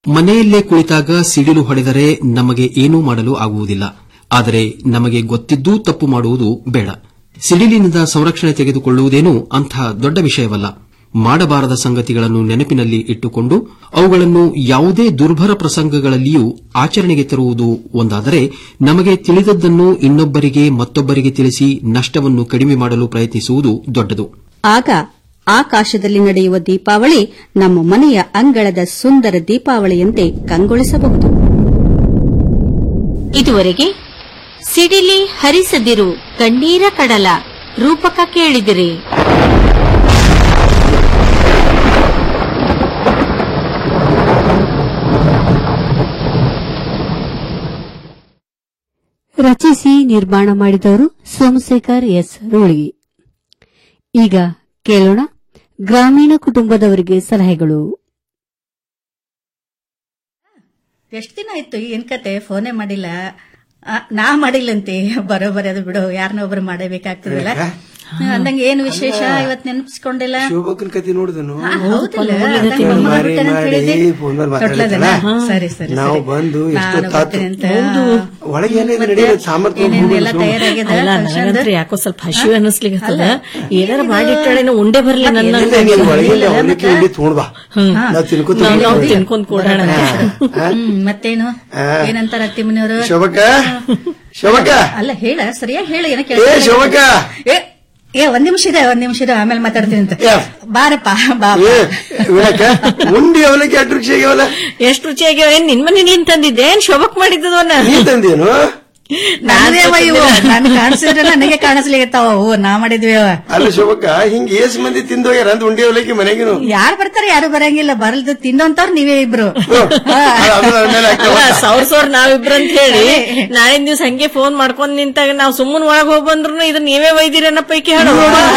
ಮನೆಯಲ್ಲೇ ಕುಳಿತಾಗ ಸಿಡಿಲು ಹೊಡೆದರೆ ನಮಗೆ ಏನೂ ಮಾಡಲು ಆಗುವುದಿಲ್ಲ ಆದರೆ ನಮಗೆ ಗೊತ್ತಿದ್ದೂ ತಪ್ಪು ಮಾಡುವುದು ಬೇಡ ಸಿಡಿಲಿನಿಂದ ಸಂರಕ್ಷಣೆ ತೆಗೆದುಕೊಳ್ಳುವುದೇನೂ ಅಂಥ ದೊಡ್ಡ ವಿಷಯವಲ್ಲ ಮಾಡಬಾರದ ಸಂಗತಿಗಳನ್ನು ನೆನಪಿನಲ್ಲಿ ಇಟ್ಟುಕೊಂಡು ಅವುಗಳನ್ನು ಯಾವುದೇ ದುರ್ಭರ ಪ್ರಸಂಗಗಳಲ್ಲಿಯೂ ಆಚರಣೆಗೆ ತರುವುದು ಒಂದಾದರೆ ನಮಗೆ ತಿಳಿದದ್ದನ್ನು ಇನ್ನೊಬ್ಬರಿಗೆ ಮತ್ತೊಬ್ಬರಿಗೆ ತಿಳಿಸಿ ನಷ್ಟವನ್ನು ಕಡಿಮೆ ಮಾಡಲು ಪ್ರಯತ್ನಿಸುವುದು ದೊಡ್ಡದು ಆಗ ಆಕಾಶದಲ್ಲಿ ನಡೆಯುವ ದೀಪಾವಳಿ ನಮ್ಮ ಮನೆಯ ಅಂಗಳದ ಸುಂದರ ದೀಪಾವಳಿಯಂತೆ ಕಂಗೊಳಿಸಬಹುದು ಇದುವರೆಗೆ ಸಿಡಿಲಿ ಹರಿಸದಿರು ಕಣ್ಣೀರ ಕಡಲ ರೂಪಕ ಕೇಳಿದಿರಿ ರಚಿಸಿ ನಿರ್ಮಾಣ ಮಾಡಿದವರು ಸೋಮಶೇಖರ್ ಎಸ್ ರೂಳಿ ಈಗ ಕೇಳೋಣ ಗ್ರಾಮೀಣ ಕುಟುಂಬದವರಿಗೆ ಸಲಹೆಗಳು ಎಷ್ಟ್ ದಿನ ಆಯ್ತು ಏನ್ ಕತೆ ಫೋನೇ ಮಾಡಿಲ್ಲ ಆ, ನಾ ಮಾಡಿಲ್ಲಂತೆ ಬರೋಬರಿ ಅದು ಬಿಡು ಯಾರನ್ನ ಒಬ್ರು ಮಾಡಬೇಕಾಗ್ತದಲ್ಲ ಅಂದಂಗ ಏನ್ ವಿಶೇಷ ಇವತ್ ನೆನಪಿಸ್ಕೊಂಡಿಲ್ಲ ಶೋಭಕನ್ ಕತೆ ನೋಡಿದನು ಆ, ಹೌದಲ್ಲ? ಅಂದಂಗ್ ಫೋನ್ ಮಾಡ್ಬಿಟ್ಟೆ ಅಂತ ಹೇಳಿದೆ. ಫೋನ್ ಮೇಲೆ ತೊಟ್ಲದಲ್ಲ? ಮಾತಾಡ್ತಾನ ಸರಿ ಸರಿ ನಾವು ಸರಿ. ಬಂದು ನಾನು ಎಷ್ಟೊತ್ತಾತು ಬರ್ತೀನಿ ಅಂತ. ಒಳಗೆ ಏನಿದೆ ನಡೆಯೋದು ಸಾಮರ್ಥ್ಯ ಏನೇನೆಲ್ಲ ತಯಾರಾಗ್ಯದ ಅಲ್ಲ function ದು? ನನಗಂತ್ರ ಯಾಕೋ ಸ್ವಲ್ಪ ಹಸಿವೆ ಅನ್ನಿಸ್ಲಿಕ್ಕತ್ತದ ಅಲ್ಲ. ಏನಾರ ಮಾಡಿಟ್ಟಾಳೇನೋ ಉಂಡೆ ಬರ್ಲಿ ನನ್ನ ಒಳಗಿಂದ ಅವಲಕ್ಕಿ ಉಂಡಿ ತಗೊಂಡ್ ಬಾ ನಾವು ತಿನ್ಕೋತ ನಾವ್- ನಾವ್ ತಿನ್ಕೊಂಡ್ ಕೊಡೋಣ ಹ್ಮ್, ಮತ್ತೇನು ಏನಂತಾರ ಅತ್ತಿ ಮನೆಯವರು ಶೋಭಕ್ಕ ಶೋಭಕ್ಕ ಅಲ್ಲ ಹೇಳ ಸರಿಯಾಗಿ ಹೇಳ ಏನೋ ಏ ಶೋಭಕ್ಕ ಏ ಏ ಒಂದ್ ನಿಮಿಷ ಇದೆ ಒಂದ್ ನಿಮಿಷ ಇದೆ ಆಮೇಲೆ ಮಾತಾಡ್ತೀನಿ ಅಂತ ಬಾರಪ್ಪ ಬಾ ಏ ವಿನಾಯಕ ಉಂಡಿ ಅವಲಕ್ಕಿ ಅಷ್ಟು ರುಚಿ ಆಗ್ಯಾವಲ್ಲ ಎಷ್ಟು ರುಚಿಯಾಗ್ಯಾವ ಏನ್ ನಿನ್ ಮನೆ ನೀನ್ ತಂದಿದ್ದೆ ಏನ್ ಶೋಭಕ್ ಮಾಡಿದ್ದವನ್ನ ನೀ ತಂದೇನು ನನ್ನದೇವ ಇವು ನನ್ ಕಾಣಿಸಿದ್ರೆ ನನಗೆ ಕಾಣಿಸ್ಲಿಗತ್ತಾವ ಅವು ನಾ ಮಾಡಿದ್ವಿ ಅವ. ಅಲ್ಲ ಶೋಭಕ್ಕ ಹಿಂಗ್ ಏಸ್ ಮಂದಿ ತಿಂದು ಹೋಗ್ಯಾರ ಅಂತ ಉಂಡಿ ಅವಲಕ್ಕಿ ಮನೆಗಿನು ಯಾರು ಬರ್ತಾರೆ ಯಾರು ಬರಂಗಿಲ್ಲ ಬರಲ್ದು ತಿನ್ನೋಂತವ್ರು ನೀವೇ ಇಬ್ರು ಅಲ್ಲ ಸಾವಿರ ಸಾವಿರ ನಾವಿಬ್ರ ಅಂತ ಹೇಳಿ ನಾಳಿನ ದಿವ್ಸ ಹಂಗೆ ಫೋನ್ ಮಾಡ್ಕೊಂಡ್ ನಿಂತಾಗ ನಾವ್ ಸುಮ್ಮನ್ ಒಳಗ್ ಹೋಗ್ ಬಂದ್ರು ಇದನ್ನ ನೀವೇ ಒಯ್ದಿರನ್ನ ಪೈಕಿ ಹೇಳು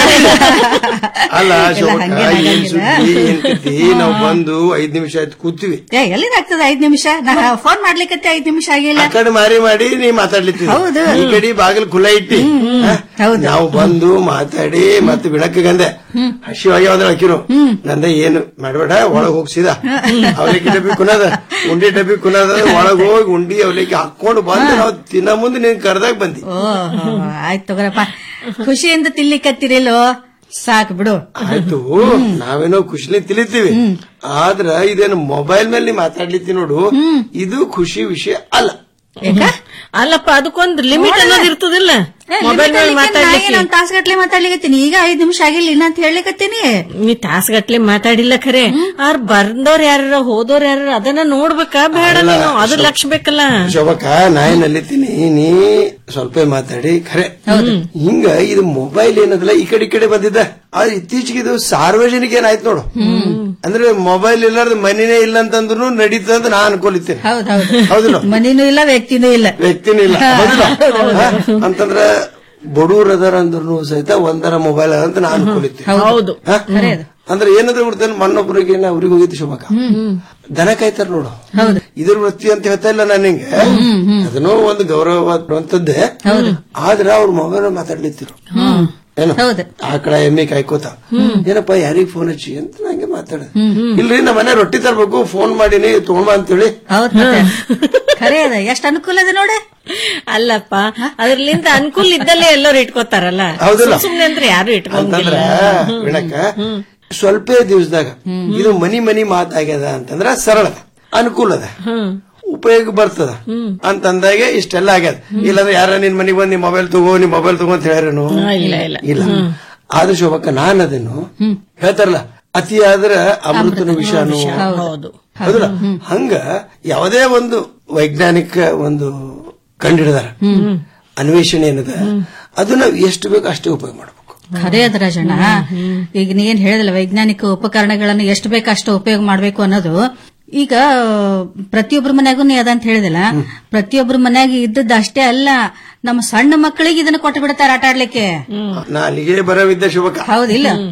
ಅಲ್ಲ ಶೋಭಕ್ಕ ಹಂಗೆ ಏನ್ ಆಗಂಗಿಲ್ಲ. ಸುದ್ದಿ ಏನ್ ಕತಿ ನಾವು ಬಂದು ಐದ್ ನಿಮಿಷ ಆಯ್ತು ಕೂತೀವಿ ಏ ಎಲ್ಲಿದಾಗ್ತದ ಐದ್ ನಿಮಿಷ ನಾ ಫೋನ್ ಮಾಡ್ಲಿಕ್ಕೆ ಐದ್ ನಿಮಿಷ ಆಗಿಲ್ಲ ಆ ಕಡೆ ಮಾರಿ ಮಾಡಿ ನೀ ಮಾತಾಡ್ಲಿತ್ತೀವಿ ಹೌದು. ಈ ಕಡೆ ಬಾಗಿಲು ಖುಲ್ಲ ಇಟ್ಟಿ ಹ? ನಾವು ಬಂದು ಮಾತಾಡಿ ಮತ್ತೆ ಬಿಳಕಗಂದೆ ಹಸಿವಾಗಿ ಯಾವ್ದು ಹಾಕಿರು ನಂದ ಏನು ಮಾಡ್ಬೇಡ ಒಳಗ್ ಹೋಗ್ಸಿದ ಅವಲಕ್ಕಿ ಡಬ್ಬಿ ಕುನದ ಉಂಡಿ ಡಬ್ಬಿ ಕುನದ ಒಳಗ್ ಹೋಗಿ ಉಂಡಿ ಅವಲಕ್ಕಿ ಹಾಕೊಂಡು ಬಂದು ನಾವು ತಿನ್ನ ಮುಂದೆ ನೀನ್ ಕರ್ದಾಗ ಬಂದಿ ಓ ಆಯ್ತು ತಗೋರಪ್ಪ ಖುಷಿಯಿಂದ ತಿನ್ಲಿಕ್ಕತ್ತಿರಿಲ್ಲೋ ಸಾಕು ಬಿಡು ಆಯ್ತು ನಾವೇನೋ ಖುಷಿಲಿ ತಿಳಿತೀವಿ ಆದ್ರ ಇದೇನು ಮೊಬೈಲ್ ಮೇಲೆ ನೀ ಮಾತಾಡ್ಲಿತ್ತಿ ನೋಡು ಇದು ಖುಷಿ ವಿಷಯ ಅಲ್ಲ ಅಲ್ಲಪ್ಪ ಅದಕ್ಕೊಂದ್ ಲಿಮಿಟ್ ಅನ್ನೋದು ಇರ್ತದಿಲ್ಲ ಮೊಬೈಲ್ ಮೇಲೆ ಮಾತಾಡ್ಲಿಕ್ಕೆ ಒಂದ್ ತಾಸ್ಗಟ್ಲೆ ಮಾತಾಡ್ಲಿಕತ್ತೀನಿ ಈಗ ಐದ್ ನಿಮಿಷ ಆಗಿಲ್ಲ ಇನ್ನ ಅಂತ ಹೇಳಲಿಕತ್ತೀನಿ ನೀ ತಾಸ್ಗಟ್ಲೆ ಮಾತಾಡಿಲ್ಲ ಖರೆ ಆರ್ ಬಂದವ್ರ ಯಾರ ಹೋದವ್ರ ಯಾರ ಅದನ್ನ ನೋಡ್ಬೇಕಾ ಬೇಡ ಅಲ್ಲ, ನೀನು ಅದು ಶೋಭ- ಲಕ್ಷ ಬೇಕಲ್ಲ ಶೋಭಕ್ಕ ನಾ ಏನ್ ನೀ ಸ್ವಲ್ಪ ಮಾತಾಡಿ ಖರೆ ಹಿಂಗ ಇದು ಮೊಬೈಲ್ ಏನದಲ್ಲ ಈ ಕಡೆ ಈ ಕಡೆ ಬಂದಿದ್ದ ಆದ್ರೆ ಇತ್ತೀಚೆಗೆ ಇದು ಸಾರ್ವಜನಿಕ ಏನಾಯ್ತು ನೋಡು ಅಂದ್ರೆ ಮೊಬೈಲ್ ಇಲ್ಲಾರ್ದ ಮನಿನೇ ಇಲ್ಲ ಅಂತಂದ್ರು ನಡೀತದ ಅಂತ ನಾ ಅನ್ಕೊಲಿತ್ತೇನೆ ಹೌದೌದು ಹೌದಿಲ್ಲ ಮನಿನೂ ಇಲ್ಲ ವ್ಯಕ್ತಿನೂ ಇಲ್ಲ ವ್ಯಕ್ತಿನೂ ಇಲ್ಲ ಹೌದಿಲ್ಲ ಹಾ? ಅಂತಂದ್ರ ಬಡೂರ್ ಅದಾರ ಅಂದ್ರೂ ಸಹಿತ ಒಂದರ ಮೊಬೈಲ್ ಅದ ಅಂತ ನಾ ಅನ್ಕೊಲಿತ್ತೆ ಹೌದು ಅಂದ್ರೆ ಏನಂದ್ರೆ ಬಿಡ್ತೇನೆ ಮಣ್ಣೊಬ್ಬರಿಗೆ ಅವ್ರಿಗೆ ಹೋಗಿದ್ದು ಶೋಭಕ್ಕ ದನ ಕಾಯ್ತಾರ ನೋಡು ಇದ್ರ ವೃತ್ತಿ ಅಂತ ಹೇಳ್ತಾ ಇಲ್ಲ ನಾನು ಹಿಂಗೆ ಅದನ್ನೂ ಒಂದು ಗೌರವವಾದಂತದ್ದೇ ಆದ್ರೆ ಅವ್ರ ಮೊಬೈಲ್ ಮಾತಾಡ್ಲಿತ್ತಿರು ಏನು ಆಕಳ ಎಮ್ಮೆ ಕಾಯ್ಕೋತ ಏನಪ್ಪ ಯಾರಿಗ್ ಫೋನ್ ಹಚ್ಚಿ ಅಂತ ನಂಗೆ ಮಾತಾಡ ಇಲ್ರಿ ನಮ್ಮ ಮನೆ ರೊಟ್ಟಿ ತರ್ಬೇಕು ಫೋನ್ ಮಾಡೀನಿ ತಗೊಂಬ ಅಂತೇಳಿ ಹೌದ್ ಮತ್ತೆ. ಖರೆ ಅದ ಎಷ್ಟ್ ಅನುಕೂಲ ಅದ ನೋಡ ಅಲ್ಲಪ್ಪ ಅದ್ರಲಿಂದ ಅನುಕೂಲ ಇದ್ದಲ್ಲೇ ಎಲ್ಲರೂ ಇಟ್ಕೋತಾರಲ್ಲ ಹೌದಲ್ಲ? ಸುಮ್ ಸುಮ್ನೆ ಅಂದ್ರೆ ಯಾರು ಇಟ್ಕೊಂಗಿಲ್ಲ ಅಂತಂದ್ರ ವಿಣಕ ಸ್ವಲ್ಪ ದಿವಸದಾಗ ಇದು ಮನಿ ಮನಿ ಮಾತಾಗ್ಯದ ಅಂತಂದ್ರ ಸರಳ ಅನುಕೂಲ ಅದ ಉಪಯೋಗ ಬರ್ತದ ಅಂತಂದಾಗೆ ಇಷ್ಟೆಲ್ಲ ಆಗ್ಯದ ಇಲ್ಲಾಂದ್ರೆ ಯಾರ ನಿನ್ ಮನಿಗ್ ಬಂದ್ ನಿಮ್ ಮೊಬೈಲ್ ತಗೋ ನಿಮ್ ಮೊಬೈಲ್ ತಗೋ ಅಂತ ಹೇಳ್ಯಾರೇನು ಇಲ್ಲ ಇಲ್ಲ ಇಲ್ಲ ಆದ್ರೆ ಶೋಭಕ್ಕ ನಾನ್ ಅದನ್ನು ಹೇಳ್ತಾರಲ್ಲ ಅತಿ ಆದ್ರ ಅಮೃತನ ವಿಷಾನು ಹೌದು ಹೌದಲ್ಲ ಹಂಗ ಯಾವುದೇ ಒಂದು ವೈಜ್ಞಾನಿಕ ಒಂದು ಕಂಡಿಡಿದಾರ ಅನ್ವೇಷಣೆ ಏನದ ಅದನ್ನ ಎಷ್ಟು ಬೇಕು ಅಷ್ಟೇ ಉಪಯೋಗ ಮಾಡ್ಬೇಕು ಖರೆ ಅದ ರಾಜಣ್ಣ ಈಗ ನೀ ಏನ್ ಹೇಳಿದಲ್ಲ ವೈಜ್ಞಾನಿಕ ಉಪಕರಣಗಳನ್ನು ಎಷ್ಟು ಬೇಕು ಅಷ್ಟು ಉಪಯೋಗ ಮಾಡ್ಬೇಕು ಅನ್ನೋದು ಈಗ ಪ್ರತಿಯೊಬ್ಬರ ಮನ್ಯಾಗೂ ನೀ ಅದಂತ ಹೇಳಿದಲ್ಲ ಪ್ರತಿಯೊಬ್ಬರ ಮನ್ಯಾಗ ಇದ್ದದ್ದು ಅಷ್ಟೇ ಅಲ್ಲ ನಮ್ಮ ಸಣ್ಣ ಮಕ್ಕಳಿಗೆ ಇದನ್ನ ಕೊಟ್ಟು ಬಿಡ್ತಾರ ಆಟ ಆಡ್ಲಿಕ್ಕೆ ನಾ ಅಲ್ಲಿಗೆ ಬರವಿದ್ದ ಶುಭಕ ಹೌದಿಲ್ಲ ಹಾ.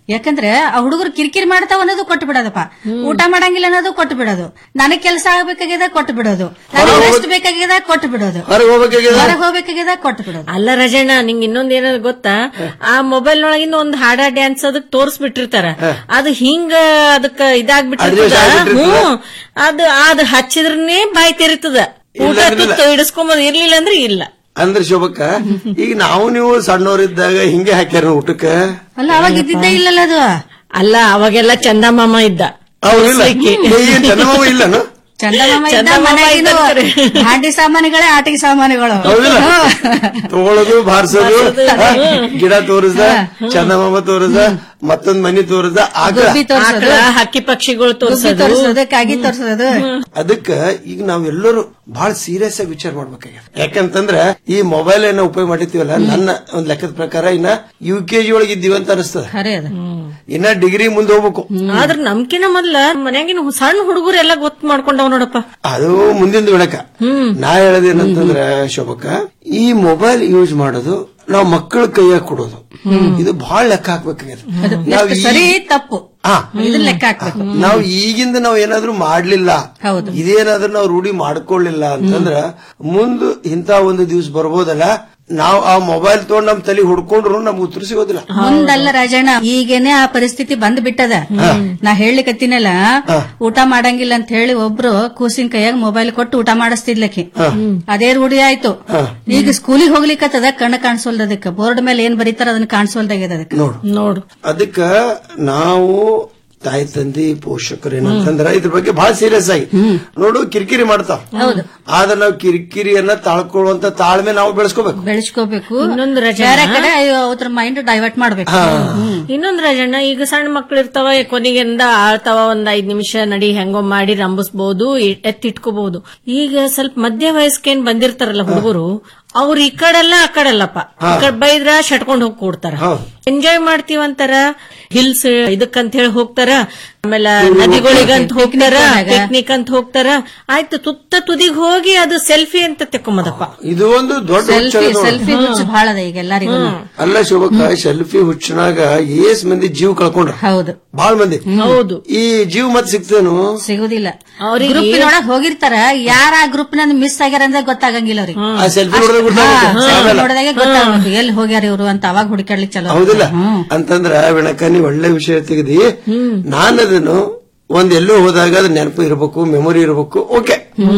ಯಾಕಂದ್ರೆ ಆ ಹುಡುಗರು ಕಿರಿಕಿರಿ ಮಾಡ್ತಾವ ಅನ್ನೋದು ಕೊಟ್ಟು ಬಿಡೋದಪ್ಪ ಊಟ ಮಾಡಂಗಿಲ್ಲ ಅನ್ನೋದು ಕೊಟ್ಟು ಬಿಡೋದು ನನಗ್ ಕೆಲಸ ಆಗ್ಬೇಕಾಗ್ಯದ ಕೊಟ್ಟು ಬಿಡೋದು ನನಗ್ ರೆಸ್ಟ್ ಬೇಕಾಗ್ಯದ ಕೊಟ್ಟು ಬಿಡೋದು ಹೊರಗೆ ಹೋಗ್ಬೇಕಾಗ್ಯದ ಹೊರಗೆ ಹೋಗ್ಬೇಕಾಗ್ಯದ ಕೊಟ್ಟು ಬಿಡೋದು ಅಲ್ಲ ರಜಣ್ಣ ನಿಂಗ್ ಇನ್ನೊಂದ್ ಏನಾದ್ರು ಗೊತ್ತಾ ಆ ಮೊಬೈಲ್ ನೊಳಗಿನ ಒಂದ್ ಹಾಡ ಡ್ಯಾನ್ಸ್ ಅದಕ್ ತೋರ್ಸ್ಬಿಟ್ಟಿರ್ತಾರ ಅದು ಹಿಂಗ ಅದಕ್ಕ ಇದಾಗ್ಬಿಟ್ಟಿರ್ತದ ಅಡ್ರೆಸ್ ಆಗ್ಬಿಟ್ಟಿರ್ತದ? ಹ್ಮ್ ಅದು ಅದ್ ಹಚ್ಚಿದ್ರನೇ ಬಾಯಿ ತೆರಿತದ ಊಟ ಇಲ್ಲ, ಇಲ್ಲ. ತುತ್ತು ಇಡಿಸ್ಕೊಂಬದ್ ಇರ್ಲಿಲ್ಲ ಅಂದ್ರೆ ಇಲ್ಲ ಅಂದ್ರೆ ಶೋಭಕ್ಕ ಈಗ ನಾವು ನೀವು ಸಣ್ಣವರಿದ್ದಾಗ ಹಿಂಗೆ ಹಾಕ್ಯಾರ ಊಟಕ್ಕೆ ಅಲ್ಲ ಅವಾಗ ಇದ್ದಿದ್ದೇ ಇಲ್ಲಲ್ಲ ಅದು ಅಲ್ಲ ಅವಾಗೆಲ್ಲ ಚಂದಮಾಮ ಇದ್ದ ಅವ್ರು ಇಲ್ಲ ತೋರ್ಸ್ಲಿಕ್ಕೆ. ಏನ್ ಚಂದಮಾಮ ಇಲ್ಲನು ಚಂದಮಾಮ ಇದ್ದ ಚಂದಮಾಮ ಮನೆಗಿನ ಇದ್ದಂತಾರೆ. ಹಾಂಡಿ ಸಾಮಾನುಗಳೇ ಆಟಿಕೆ ಸಾಮಾನುಗಳು ಹೌದಿಲ್ಲ ಹ್ಮ್. ತಗೊಳ್ಳೋದು ಬಾರ್ಸೋದು ಬಾರ್ಸೋದು, ಹಾ, ಹ್ಮ್. ಗಿಡ ತೋರಿಸ್ದ ಚಂದಮಾಮ ತೋರಿಸ್ದ ಮತ್ತೊಂದ್ ಮನಿ ತೋರಿಸ್ದ ಆಕಳ ಗುಬ್ಬಿ ತೋರ್ಸೋದು ಆಕಳ, ಹಕ್ಕಿ ಪಕ್ಷಿಗಳು ಗುಬ್ಬಿ ತೋರ್ಸೋದು ತೋರ್ಸೋದು ಕಾಗಿ ತೋರ್ಸೋದು ಅದಕ್ಕ ಈಗ ನಾವೆಲ್ಲರೂ ಬಹಳ ಸೀರಿಯಸ್ ಆಗಿ ವಿಚಾರ ಮಾಡ್ಬೇಕಾಗ್ಯದ ಯಾಕಂತಂದ್ರ ಈ ಮೊಬೈಲ್ ಏನ ಉಪಯೋಗ ಮಾಡಿರ್ತೀವಲ್ಲ ನನ್ನ ಒಂದ್ ಲೆಕ್ಕದ ಪ್ರಕಾರ ಇನ್ನ ಯು ಕೆ ಜಿ ಒಳಗೆ ಇದ್ದೀವಿ ಅಂತ ಅನಿಸ್ತದ ಖರೆ ಅದ ಇನ್ನ ಡಿಗ್ರಿ ಮುಂದೆ ಹೋಗ್ಬೇಕು ಆದ್ರ ನಮ್ಕಿನ ಮೊದ್ಲ ಮನ್ಯಾಗಿನ ಸಣ್ಣ ಹುಡುಗರು ಎಲ್ಲ ಗೊತ್ತು ಮಾಡ್ಕೊಂಡವ್ ನೋಡಪ್ಪ ಅದು ಮುಂದಿನ ಬಿಡಕ ನಾ ಹೇಳೋದೇನಂತಂದ್ರ ಶೋಭಕ್ಕ ಈ ಮೊಬೈಲ್ ಯೂಸ್ ಮಾಡೋದು ನಾವು ಮಕ್ಕಳ ಕೈಯಾಗ ಕೊಡೋದು ಇದು ಬಹಳ ಲೆಕ್ಕ ಹಾಕ್ಬೇಕಾಗ್ಯದ ನಾವ್ ಎಷ್ಟು ಸರಿ ಈ- ತಪ್ಪು ಹಾ. ಇದನ್ನ ಲೆಕ್ಕ ಹಾಕ್ಬೇಕು ನಾವು ಈಗಿಂದ ನಾವು ಏನಾದ್ರೂ ಮಾಡ್ಲಿಲ್ಲ ಹೌದು. ಇದೇನಾದ್ರೂ ನಾವು ರೂಢಿ ಮಾಡ್ಕೊಳ್ಳಿಲ್ಲ ಅಂತಂದ್ರ ಮುಂದ್ ಇಂತ ಒಂದು ದಿವ್ಸ ಬರ್ಬೋದಲ್ಲ ನಾವು ಆ ಮೊಬೈಲ್ ತಗೊಂಡ್ ನಮ್ ತಲೆ ಹುಡ್ಕೊಂಡ್ರು ನಮ್ಗೆ ಉತ್ತರ ಸಿಗೋದಿಲ್ಲ ಮುಂದಲ್ಲ ರಾಜಣ್ಣ ಈಗೇನೆ ಆ ಪರಿಸ್ಥಿತಿ ಬಂದ್ ಬಿಟ್ಟದ ನಾ ಹೇಳಿಕತ್ತಿನಲ್ಲ ಊಟ ಮಾಡಂಗಿಲ್ಲ ಅಂತ ಹೇಳಿ ಒಬ್ರು ಕೂಸಿನ ಕೈಯಾಗ ಮೊಬೈಲ್ ಕೊಟ್ಟು ಊಟ ಮಾಡಿಸ್ತಿದ್ಲಕ್ಕೆ ಅದೇ ರೂಢಿ ಆಯ್ತು ಈಗ ಸ್ಕೂಲಿಗೆ ಹೋಗ್ಲಿಕ್ಕತ್ತದ ಕಣ್ಣು ಕಾಣಿಸೋಲ್ದ ಅದಕ್ಕೆ ಬೋರ್ಡ್ ಮೇಲೆ ಏನ್ ಬರೀತಾರ ಅದನ್ನ ಕಾಣಿಸೋಲ್ದಾಗ್ಯದ ಅದಕ್ಕೆ ನೋಡು ನೋಡು ಅದಕ್ಕ ನಾವು ತಾಯಿ ತಂದೆ ಪೋಷಕರು ಏನಂತಂದ್ರ ಇದ್ರ ಬಗ್ಗೆ ಬಹಳ ಸೀರಿಯಸ್ ಆಗಿ ನೋಡು ಕಿರಿಕಿರಿ ಮಾಡ್ತಾವ ಆದ್ರೆ ನಾವು ಕಿರಿಕಿರಿಯನ್ನ ತಾಳ್ಕೊಳ್ಳುವಂತ ತಾಳ್ಮೆ ನಾವು ಬೆಳೆಸ್ಕೋಬೇಕು ಬೆಳೆಸ್ಕೋಬೇಕು ಇನ್ನೊಂದು ರಜೆ ಬೇರೆ ಕಡೆ ಅವ್ರ ಮೈಂಡ್ ಡೈವರ್ಟ್ ಮಾಡ್ಬೇಕು ಇನ್ನೊಂದ್ ರಾಜಣ್ಣ ಈಗ ಸಣ್ಣ ಮಕ್ಳು ಇರ್ತಾವ ಕೊನೆಗಿಂದ ಆಳ್ತಾವ ಒಂದ್ ಐದ್ ನಿಮಿಷ ನಡಿ ಹೆಂಗೋ ಮಾಡಿ ರಂಬಿಸ್ಬಹುದು ಎತ್ತಿಟ್ಕೋಬಹುದು ಈಗ ಸ್ವಲ್ಪ ಮಧ್ಯ ವಯಸ್ಕೇನ್ ಬಂದಿರ್ತಾರಲ್ಲ ಹುಡುಗರು ಅವ್ರು ಈ ಕಡೆಲ್ಲ ಆ ಕಡೆಲ್ಲಪ್ಪ ಈ ಕಡೆ ಬೈದ್ರ ಶಟ್ಕೊಂಡ್ ಹೋಗಿ ಕೂಡ್ತಾರ ಎಂಜಾಯ್ ಮಾಡ್ತೀವಂತಾರ ಹಿಲ್ಸ್ ಇದಕ್ಕಂತ ಹೇಳಿ ಹೋಗ್ತಾರ ಆಮೇಲೆ ನದಿಗಳಿಗಂತ ಹೋಗ್ತಾರ ಪಿಕ್ನಿಕ್ ಅಂತ ಹೋಗ್ತಾರ ಆಯ್ತು ತುತ್ತ ತುದಿಗ್ ಹೋಗಿ ಅದು ಸೆಲ್ಫಿ ಅಂತ ತೆಕ್ಕೊಂಬದಪ್ಪ ಇದು ಒಂದು ದೊಡ್ಡ ಹುಚ್ಚ ಸೆಲ್ಫಿ ನೋಡು. ಸೆಲ್ಫಿ ಹುಚ್ಚು ಬಹಳ ಅದ ಈಗ ಎಲ್ಲರಿಗೂ ಅಲ್ಲ ಶೋಭಕ್ಕ ಸೆಲ್ಫಿ ಹುಚ್ಚನಾಗ ಏಸ್ ಮಂದಿ ಜೀವ ಕಳ್ಕೊಂಡ್ರ ಹೌದು ಬಹಳ ಮಂದಿ ಹೌದು ಈ ಜೀವ ಮತ್ ಸಿಗ್ತೇನು ಸಿಗುದಿಲ್ಲ ಅವ್ರಿಗೆ- ಗ್ರೂಪಿನೊಳಗ್ ಹೋಗಿರ್ತಾರ ಯಾರ ಆ ಗ್ರೂಪ್ ಮಿಸ್ ಆಗ್ಯಾರ ಅಂದ್ರೆ ಗೊತ್ತಾಗಂಗಿಲ್ಲ ಅವ್ರಿಗೆ ಆ ಸೆಲ್ಫಿ ನೋಡಿದ್ರೆ ಗೊತ್ತಾಗುತ್ತೆ. ಹಾ, ಆಮೇಲೆ. ನೋಡಿದಾಗೆ ಗೊತ್ತಾಗಬೇಕು ಎಲ್ಲಿ ಹೋಗ್ಯಾರ ಇವರು ಅಂತ ಅವಾಗ ಹುಡುಕಾಡ್ಲಿಕ್ಕೆ ಚಲೋ ಹೌದಿಲ್ಲ ಅಂತಂದ್ರ ವಿಣಕ ನೀ ಒಳ್ಳೆ ವಿಷಯ ತೆಗೆದಿ ನಾನು ಅದನ್ನು ಒಂದ್ ಎಲ್ಲೋ ಹೋದಾಗ ಅದ್ ನೆನಪು ಇರಬೇಕು ಮೆಮೊರಿ ಇರಬೇಕು ಓಕೆ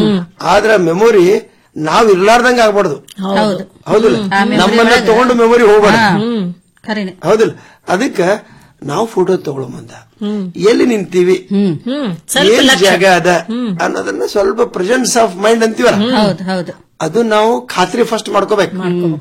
ಆದ್ರ ಮೆಮೊರಿ ನಾವ್ ಇರ್ಲಾರ್ದಂಗ ಆಗ್ಬಾರ್ದು ಹೌದು ಹೌದಿಲ್ಲ ಆ memory ನಮ್ಮನ್ನ ಒಳಗ- ತಗೊಂಡು ಮೆಮೊರಿ ಹೋಗ್ಬಾರ್ದು ಹಾ, ಖರೇನೆ ಹೌದಿಲ್ಲ ಅದಕ್ಕ ನಾವು ಫೋಟೋ ತಗೊಳ್ಳೋ ಮುಂದ ಎಲ್ಲಿ ನಿಂತೀವಿ ಹ್ಮ್ ಸ್ವಲ್ಪ ಏನ್ ಲಕ್ಷ. ಜಾಗ ಅದ ಅನ್ನೋದನ್ನ ಸ್ವಲ್ಪ ಪ್ರೆಸೆನ್ಸ್ ಆಫ್ ಮೈಂಡ್ ಅಂತೀವಲ್ಲ ಹೌದು ಹೌದು ಅದು ನಾವು ಖಾತ್ರಿ ಫಸ್ಟ್ ಮಾಡ್ಕೋಬೇಕು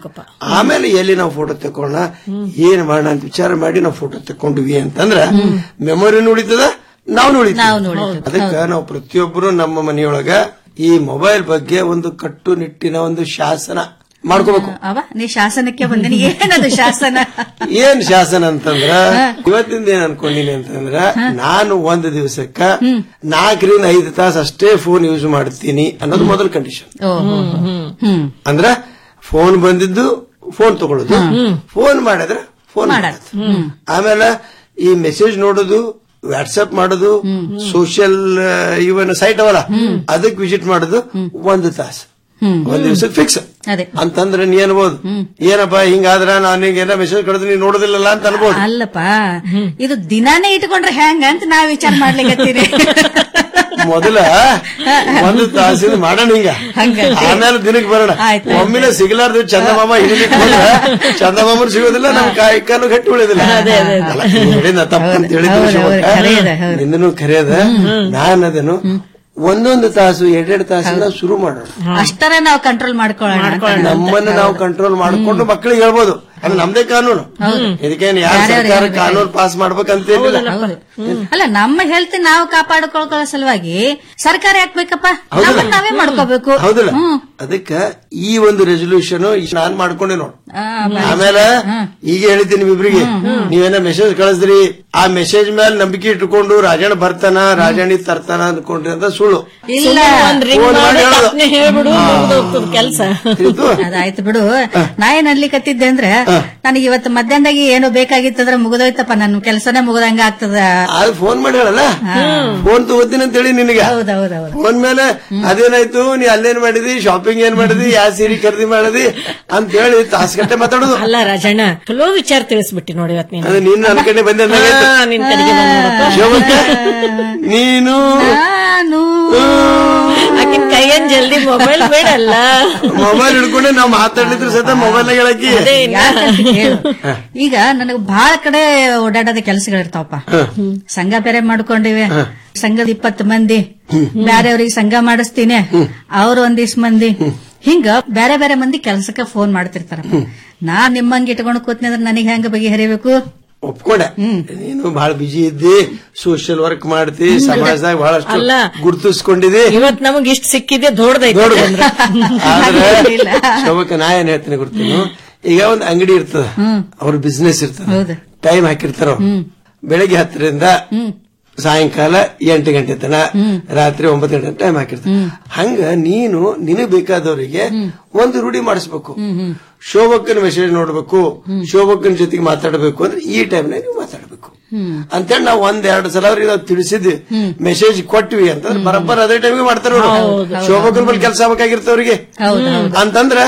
ಆಮೇಲೆ ಎಲ್ಲಿ ನಾವು ಫೋಟೋ ತಕೊಳ್ಳೋಣ ಏನ್ ಮಾಡೋಣ ಅಂತ ವಿಚಾರ ಮಾಡಿ ನಾವು ಫೋಟೋ ತಕೊಂಡ್ವಿ ಅಂತಂದ್ರ ಮೆಮೊರಿನೂ ಉಳಿತದ ನಾವು ಉಳಿತೀವಿ ಅದಕ್ಕ ನಾವು ಪ್ರತಿಯೊಬ್ಬರು ನಮ್ಮ ಮನೆಯೊಳಗ ಈ ಮೊಬೈಲ್ ಬಗ್ಗೆ ಒಂದು ಕಟ್ಟುನಿಟ್ಟಿನ ಒಂದು ಶಾಸನ ಮಾಡ್ಕೋಬೇಕು ಅವ ನೀ ಶಾಸನಕ್ಕೆ ಬಂದಿನಿ ಏನದು ಶಾಸನ ಏನ್ ಶಾಸನ ಅಂತಂದ್ರ ಇವತ್ತಿಂದ ಏನ್ ಅನ್ಕೊಂಡಿನಿ ಅಂತಂದ್ರ ನಾನು ಒಂದ್ ದಿವಸಕ್ಕ ನಾಲ್ಕರಿಂದ ಐದು ತಾಸು ಅಷ್ಟೇ ಫೋನ್ ಯೂಸ್ ಮಾಡ್ತೀನಿ ಅನ್ನೋದು ಮೊದಲ ಕಂಡೀಷನ್ ಓ ಹ್ಮ್ ಅಂದ್ರ ಫೋನ್ ಬಂದಿದ್ದು ಫೋನ್ ತಗೊಳ್ಳೋದು ಫೋನ್ ಮಾಡಿದ್ರೆ ಫೋನ್ ಮಾಡೋದು ಆಮೇಲೆ ಈ ಮೆಸೇಜ್ ನೋಡೋದು ವಾಟ್ಸ್ಆಪ್ ಮಾಡೋದು ಸೋಷಿಯಲ್ ಇವನ್ ಸೈಟ್ ಅವಲ್ಲ ಅದಕ್ಕೆ ವಿಸಿಟ್ ಮಾಡೋದು ಒಂದು ತಾಸು ಒಂದ್ ದಿವ್ಸಕ್ಕೆ ಫಿಕ್ಸ್ ಅದೇ ಅಂತಂದ್ರೆ ನೀ ಅನ್ಬೋದು ಏನಪ್ಪ ಹಿಂಗಾದ್ರ ನಾನು ಹಿಂಗ ಏನೋ ಮೆಸೇಜ್ ಕಳೆದ್ರೆ ನೀನ್ ನೋಡೋದಿಲ್ಲಲ್ಲ ಅಂತ ಅನ್ಬೋದು ಅಲ್ಲಪ್ಪ ಇದು ದಿನಾನೇ ಇಟ್ಕೊಂಡ್ರೆ ಹೆಂಗ ಅಂತ ನಾವ್ ವಿಚಾರ ಮಾಡ್ಲಿಕ್ಕೆ ಮೊದಲ ಒಂದು ತಾಸಿನ ಮಾಡೋಣ ಹಿಂಗ ಆಮೇಲೆ ದಿನಕ್ಕೆ ಬರೋಣ ಒಮ್ಮಿನ ಸಿಗಲಾರ್ದು ಚಂದಮಾಮ ಹಿಡಿಲಿಕ್ಕೆ ಹೋದ್ರೆ ಚಂದಮಾಮನ ಸಿಗೋದಿಲ್ಲ ನಮ್ ಕಾಯಿ ಕಾಲು ಗಟ್ಟಿ ಉಳಿಯೋದಿಲ್ಲ ಅಲ್ಲ, ನೀನ್ ಹೇಳಿದ ತಪ್ಪು ಅಂತ ಹೇಳಿದ್ರು ಶಿವಕ್ಕ. ನಿಂದನು ಕರೆಯದ ನಾನು ಅದನ್ನು ಒಂದೊಂದು ತಾಸು ಎರಡೆರಡು ತಾಸಿನ ಶುರು ಮಾಡೋಣ ಅಷ್ಟರ ನಾವು ಕಂಟ್ರೋಲ್ ಮಾಡ್ಕೊಳ್ಳೋಣ ಅಂತ. ನಮ್ಮನ್ನು ನಾವು ಕಂಟ್ರೋಲ್ ಮಾಡ್ಕೊಂಡು ಮಕ್ಕಳಿಗೆ ಹೇಳ್ಬೋದು ಅದು ನಮ್ದೇ ಕಾನೂನು ಇದಕ್ಕೇನು ಯಾರು ಸರ್ಕಾರ ಕಾನೂನು ಪಾಸ್ ಮಾಡ್ಬೇಕಂತ ಏನಿಲ್ಲ ಹೌದು. ಅಲ್ಲ ನಮ್ಮ ಹೆಲ್ತ್ ನಾವು ಕಾಪಾಡಿಕೊಳ್ಳೋ ಸಲುವಾಗಿ ಸರ್ಕಾರ ಯಾಕ್ಬೇಕಪ್ಪ ಹೌದಲ್ಲ? ನಮ್ಮನ್ನ ನಾವೇ ಮಾಡ್ಕೋಬೇಕು ಹೌದಲ್ಲ ಅದಕ್ಕ ಈ ಒಂದು ರೆಸೊಲ್ಯೂಷನ್ ನಾನ್ ಮಾಡ್ಕೊಂಡೆ ನೋಡು ಆಮೇಲೆ ಈಗ ಹೇಳಿದ್ದೀನಿ ನಿಮ್ಮಿಬ್ರಿಗೆ ನೀವೇನ ಮೆಸೇಜ್ ಕಳಿಸ್ರಿ ಆ ಮೆಸೇಜ್ ಮೇಲೆ ನಂಬಿಕೆ ಇಟ್ಕೊಂಡು ರಾಜಣ್ಣ ಬರ್ತಾನ ರಾಜಣ್ಣಿ ತರ್ತಾನ ಅನ್ಕೊಂಡ್ರಿ ಅಂತ ಸುಳ್ಳು ಇಲ್ಲ ಒಂದ್ ರಿಂಗ್ ಫೋನ್ ಮಾಡಿ ಮಾಡಿ ಹೇಳೋದು. ತಕ್ಷಣ ಹೇಳ್ಬಿಡು ಮುಗ್ದೋಗ್ತದ ಕೆಲ್ಸ ಅದಾಯ್ತು ಬಿಡು ನಾ ಏನ್ ಅನ್ಲಿಕತ್ತಿದ್ದೆ ಅಂದ್ರೆ ನನಗೆ ಇವತ್ತು ಮಧ್ಯಾಹ್ನದಾಗ ಏನೋ ಬೇಕಾಗಿತ್ತಂದ್ರೆ ಮುಗಿದೋಯ್ತಪ್ಪ ನನ್ನ ಕೆಲಸನೇ ಮುಗ್ದಂಗ ಆಗ್ತದ ಅದು ಫೋನ್ ಮಾಡಿ ಹೇಳಲ್ಲ ಫೋನ್ ತಗೋತೀನಿ ಅಂತ ಹೇಳಿ ನಿನಗೆ ಫೋನ್ ಮೇಲೆ ಅದೇನಾಯ್ತು ನೀ ಅಲ್ಲೇನ್ ಮಾಡಿದಿ ಶಾಪಿಂಗ್ ಏನ್ ಮಾಡಿದಿ ಯಾವ ಸೀರೆ ಖರೀದಿ ಮಾಡಿದಿ ಅಂತ ಹೇಳಿ ತಾಸ್ಗಟ್ಟೆ ಮಾತಾಡೋದು ಅಲ್ಲ ರಾಜಣ್ಣ ಚಲೋ ವಿಚಾರ ತಿಳಿಸ್ಬಿಟ್ಟಿ ನೋಡಿ ಇವತ್ ನೀನು ಅದು ನೀನ್ ನನ್ನ ಕಡೆ ಬಂದ ಹಾ, ನಿನ್ ಕಡೆಗೆ ಬಂದ್ ನೋಡಪ್ಪ. ಶಿವಮೊಗ್ಗ ನೀನು ಆಕಿನ್ ಕೈಯನ್ ಜಲ್ದಿ ಮೊಬೈಲ್ ಬೇಡಲ್ಲ ಮೊಬೈಲ್ ಹಿಡ್ಕೊಂಡೆ ನಾವ್ ಮಾತಾಡ್ಲಿದ್ರು ಸಹಿತ ಮೊಬೈಲ್ ಹೇಳಕಿ ಅದೇ ಇನ್ನ. ಯಾಕಂತ ಕೇಳು. ಈಗ ನನಗೆ ಬಹಳ ಕಡೆ ಓಡಾಡೋದ ಕೆಲಸಗಳಿರ್ತಾವಪ್ಪ ಸಂಘ ಬೇರೆ ಮಾಡ್ಕೊಂಡಿವೆ ಸಂಘದ ಇಪ್ಪತ್ತು ಮಂದಿ ಬ್ಯಾರೆಯವ್ರಿಗೆ ಸಂಘ ಮಾಡಿಸ್ತೀನಿ ಅವ್ರು ಒಂದಿಸ್ ಮಂದಿ ಹಿಂಗ ಬೇರೆ ಬೇರೆ ಮಂದಿ ಕೆಲಸಕ್ಕೆ ಫೋನ್ ಮಾಡ್ತಿರ್ತಾರ ನಾ ನಿಮ್ಮಂಗ್ ಇಟ್ಕೊಂಡು ಕೂತ್ನಿ ಅಂದ್ರೆ ನನಗೆ ಹೆಂಗ ಬಗೆಹರಿಬೇಕು ಒಪ್ಕೊಂಡೆ ನೀನು ಬಹಳ ಬಿಜಿ ಇದ್ದಿ ಸೋಷಿಯಲ್ ವರ್ಕ್ ಮಾಡ್ತಿ ಸಮಾಜದಾಗ ಬಹಳಷ್ಟು ಅಲ್ಲ. ಗುರುತಿಸ್ಕೊಂಡಿದಿ ಇವತ್ ನಮಗ್ ಇಷ್ಟ ಸಿಕ್ಕಿದೆ ದೊಡ್ಡದೈತೆ ದೊಡ್ಡದು. ಅಂದ್ರ. ಆದ್ರೆ ಶೋಭಕ್ಕ ನಾ ಏನ್ ಹೇಳ್ತೀನಿ ಗೊತ್ತೇನು ಈಗ ಒಂದ್ ಅಂಗಡಿ ಇರ್ತದ ಅವ್ರ ಬಿಸ್ನೆಸ್ ಇರ್ತದ ಟೈಮ್ ಹಾಕಿರ್ತಾರ ಅವ್ರು. ಬೆಳಗ್ಗೆ ಹತ್ತರಿಂದ ಸಾಯಂಕಾಲ ಎಂಟು ಗಂಟೆ ತನ ರಾತ್ರಿ ಒಂಬತ್ತು ಗಂಟೆ ಟೈಮ್ ಹಾಕಿರ್ತಾರೆ ಹಂಗ ನೀನು ನಿನಗ್ ಬೇಕಾದವರಿಗೆ ಒಂದು ರೂಢಿ ಮಾಡಿಸ್ಬೇಕು ಶೋಭಕ್ಕನ ಮೆಸೇಜ್ ನೋಡ್ಬೇಕು ಶೋಭಕ್ಕನ ಜೊತೆಗೆ ಮಾತಾಡಬೇಕು ಅಂದ್ರೆ ಈ ಟೈಮ್ನಾಗ ನೀವು ಮಾತಾಡಬೇಕು ಅಂತೇಳಿ ನಾವು ಒಂದ್ ಎರಡು ಸಲ ಅವ್ರಿಗೆ ನಾವು ತಿಳಿಸಿದ್ವಿ ಮೆಸೇಜ್ ಕೊಟ್ವಿ ಅಂತಂದ್ರೆ ಬರಬ್ಬರ್ ಅದೇ ಟೈಮಿಗೆ ಮಾಡ್ತಾರ ಹೌದು. ಶೋಭಕ್ಕನ ಬಳಿ ಕೆಲಸ ಆಗ್ಬೇಕಾಗಿರ್ತವ್ರಿಗೆ ಅಂತಂದ್ರ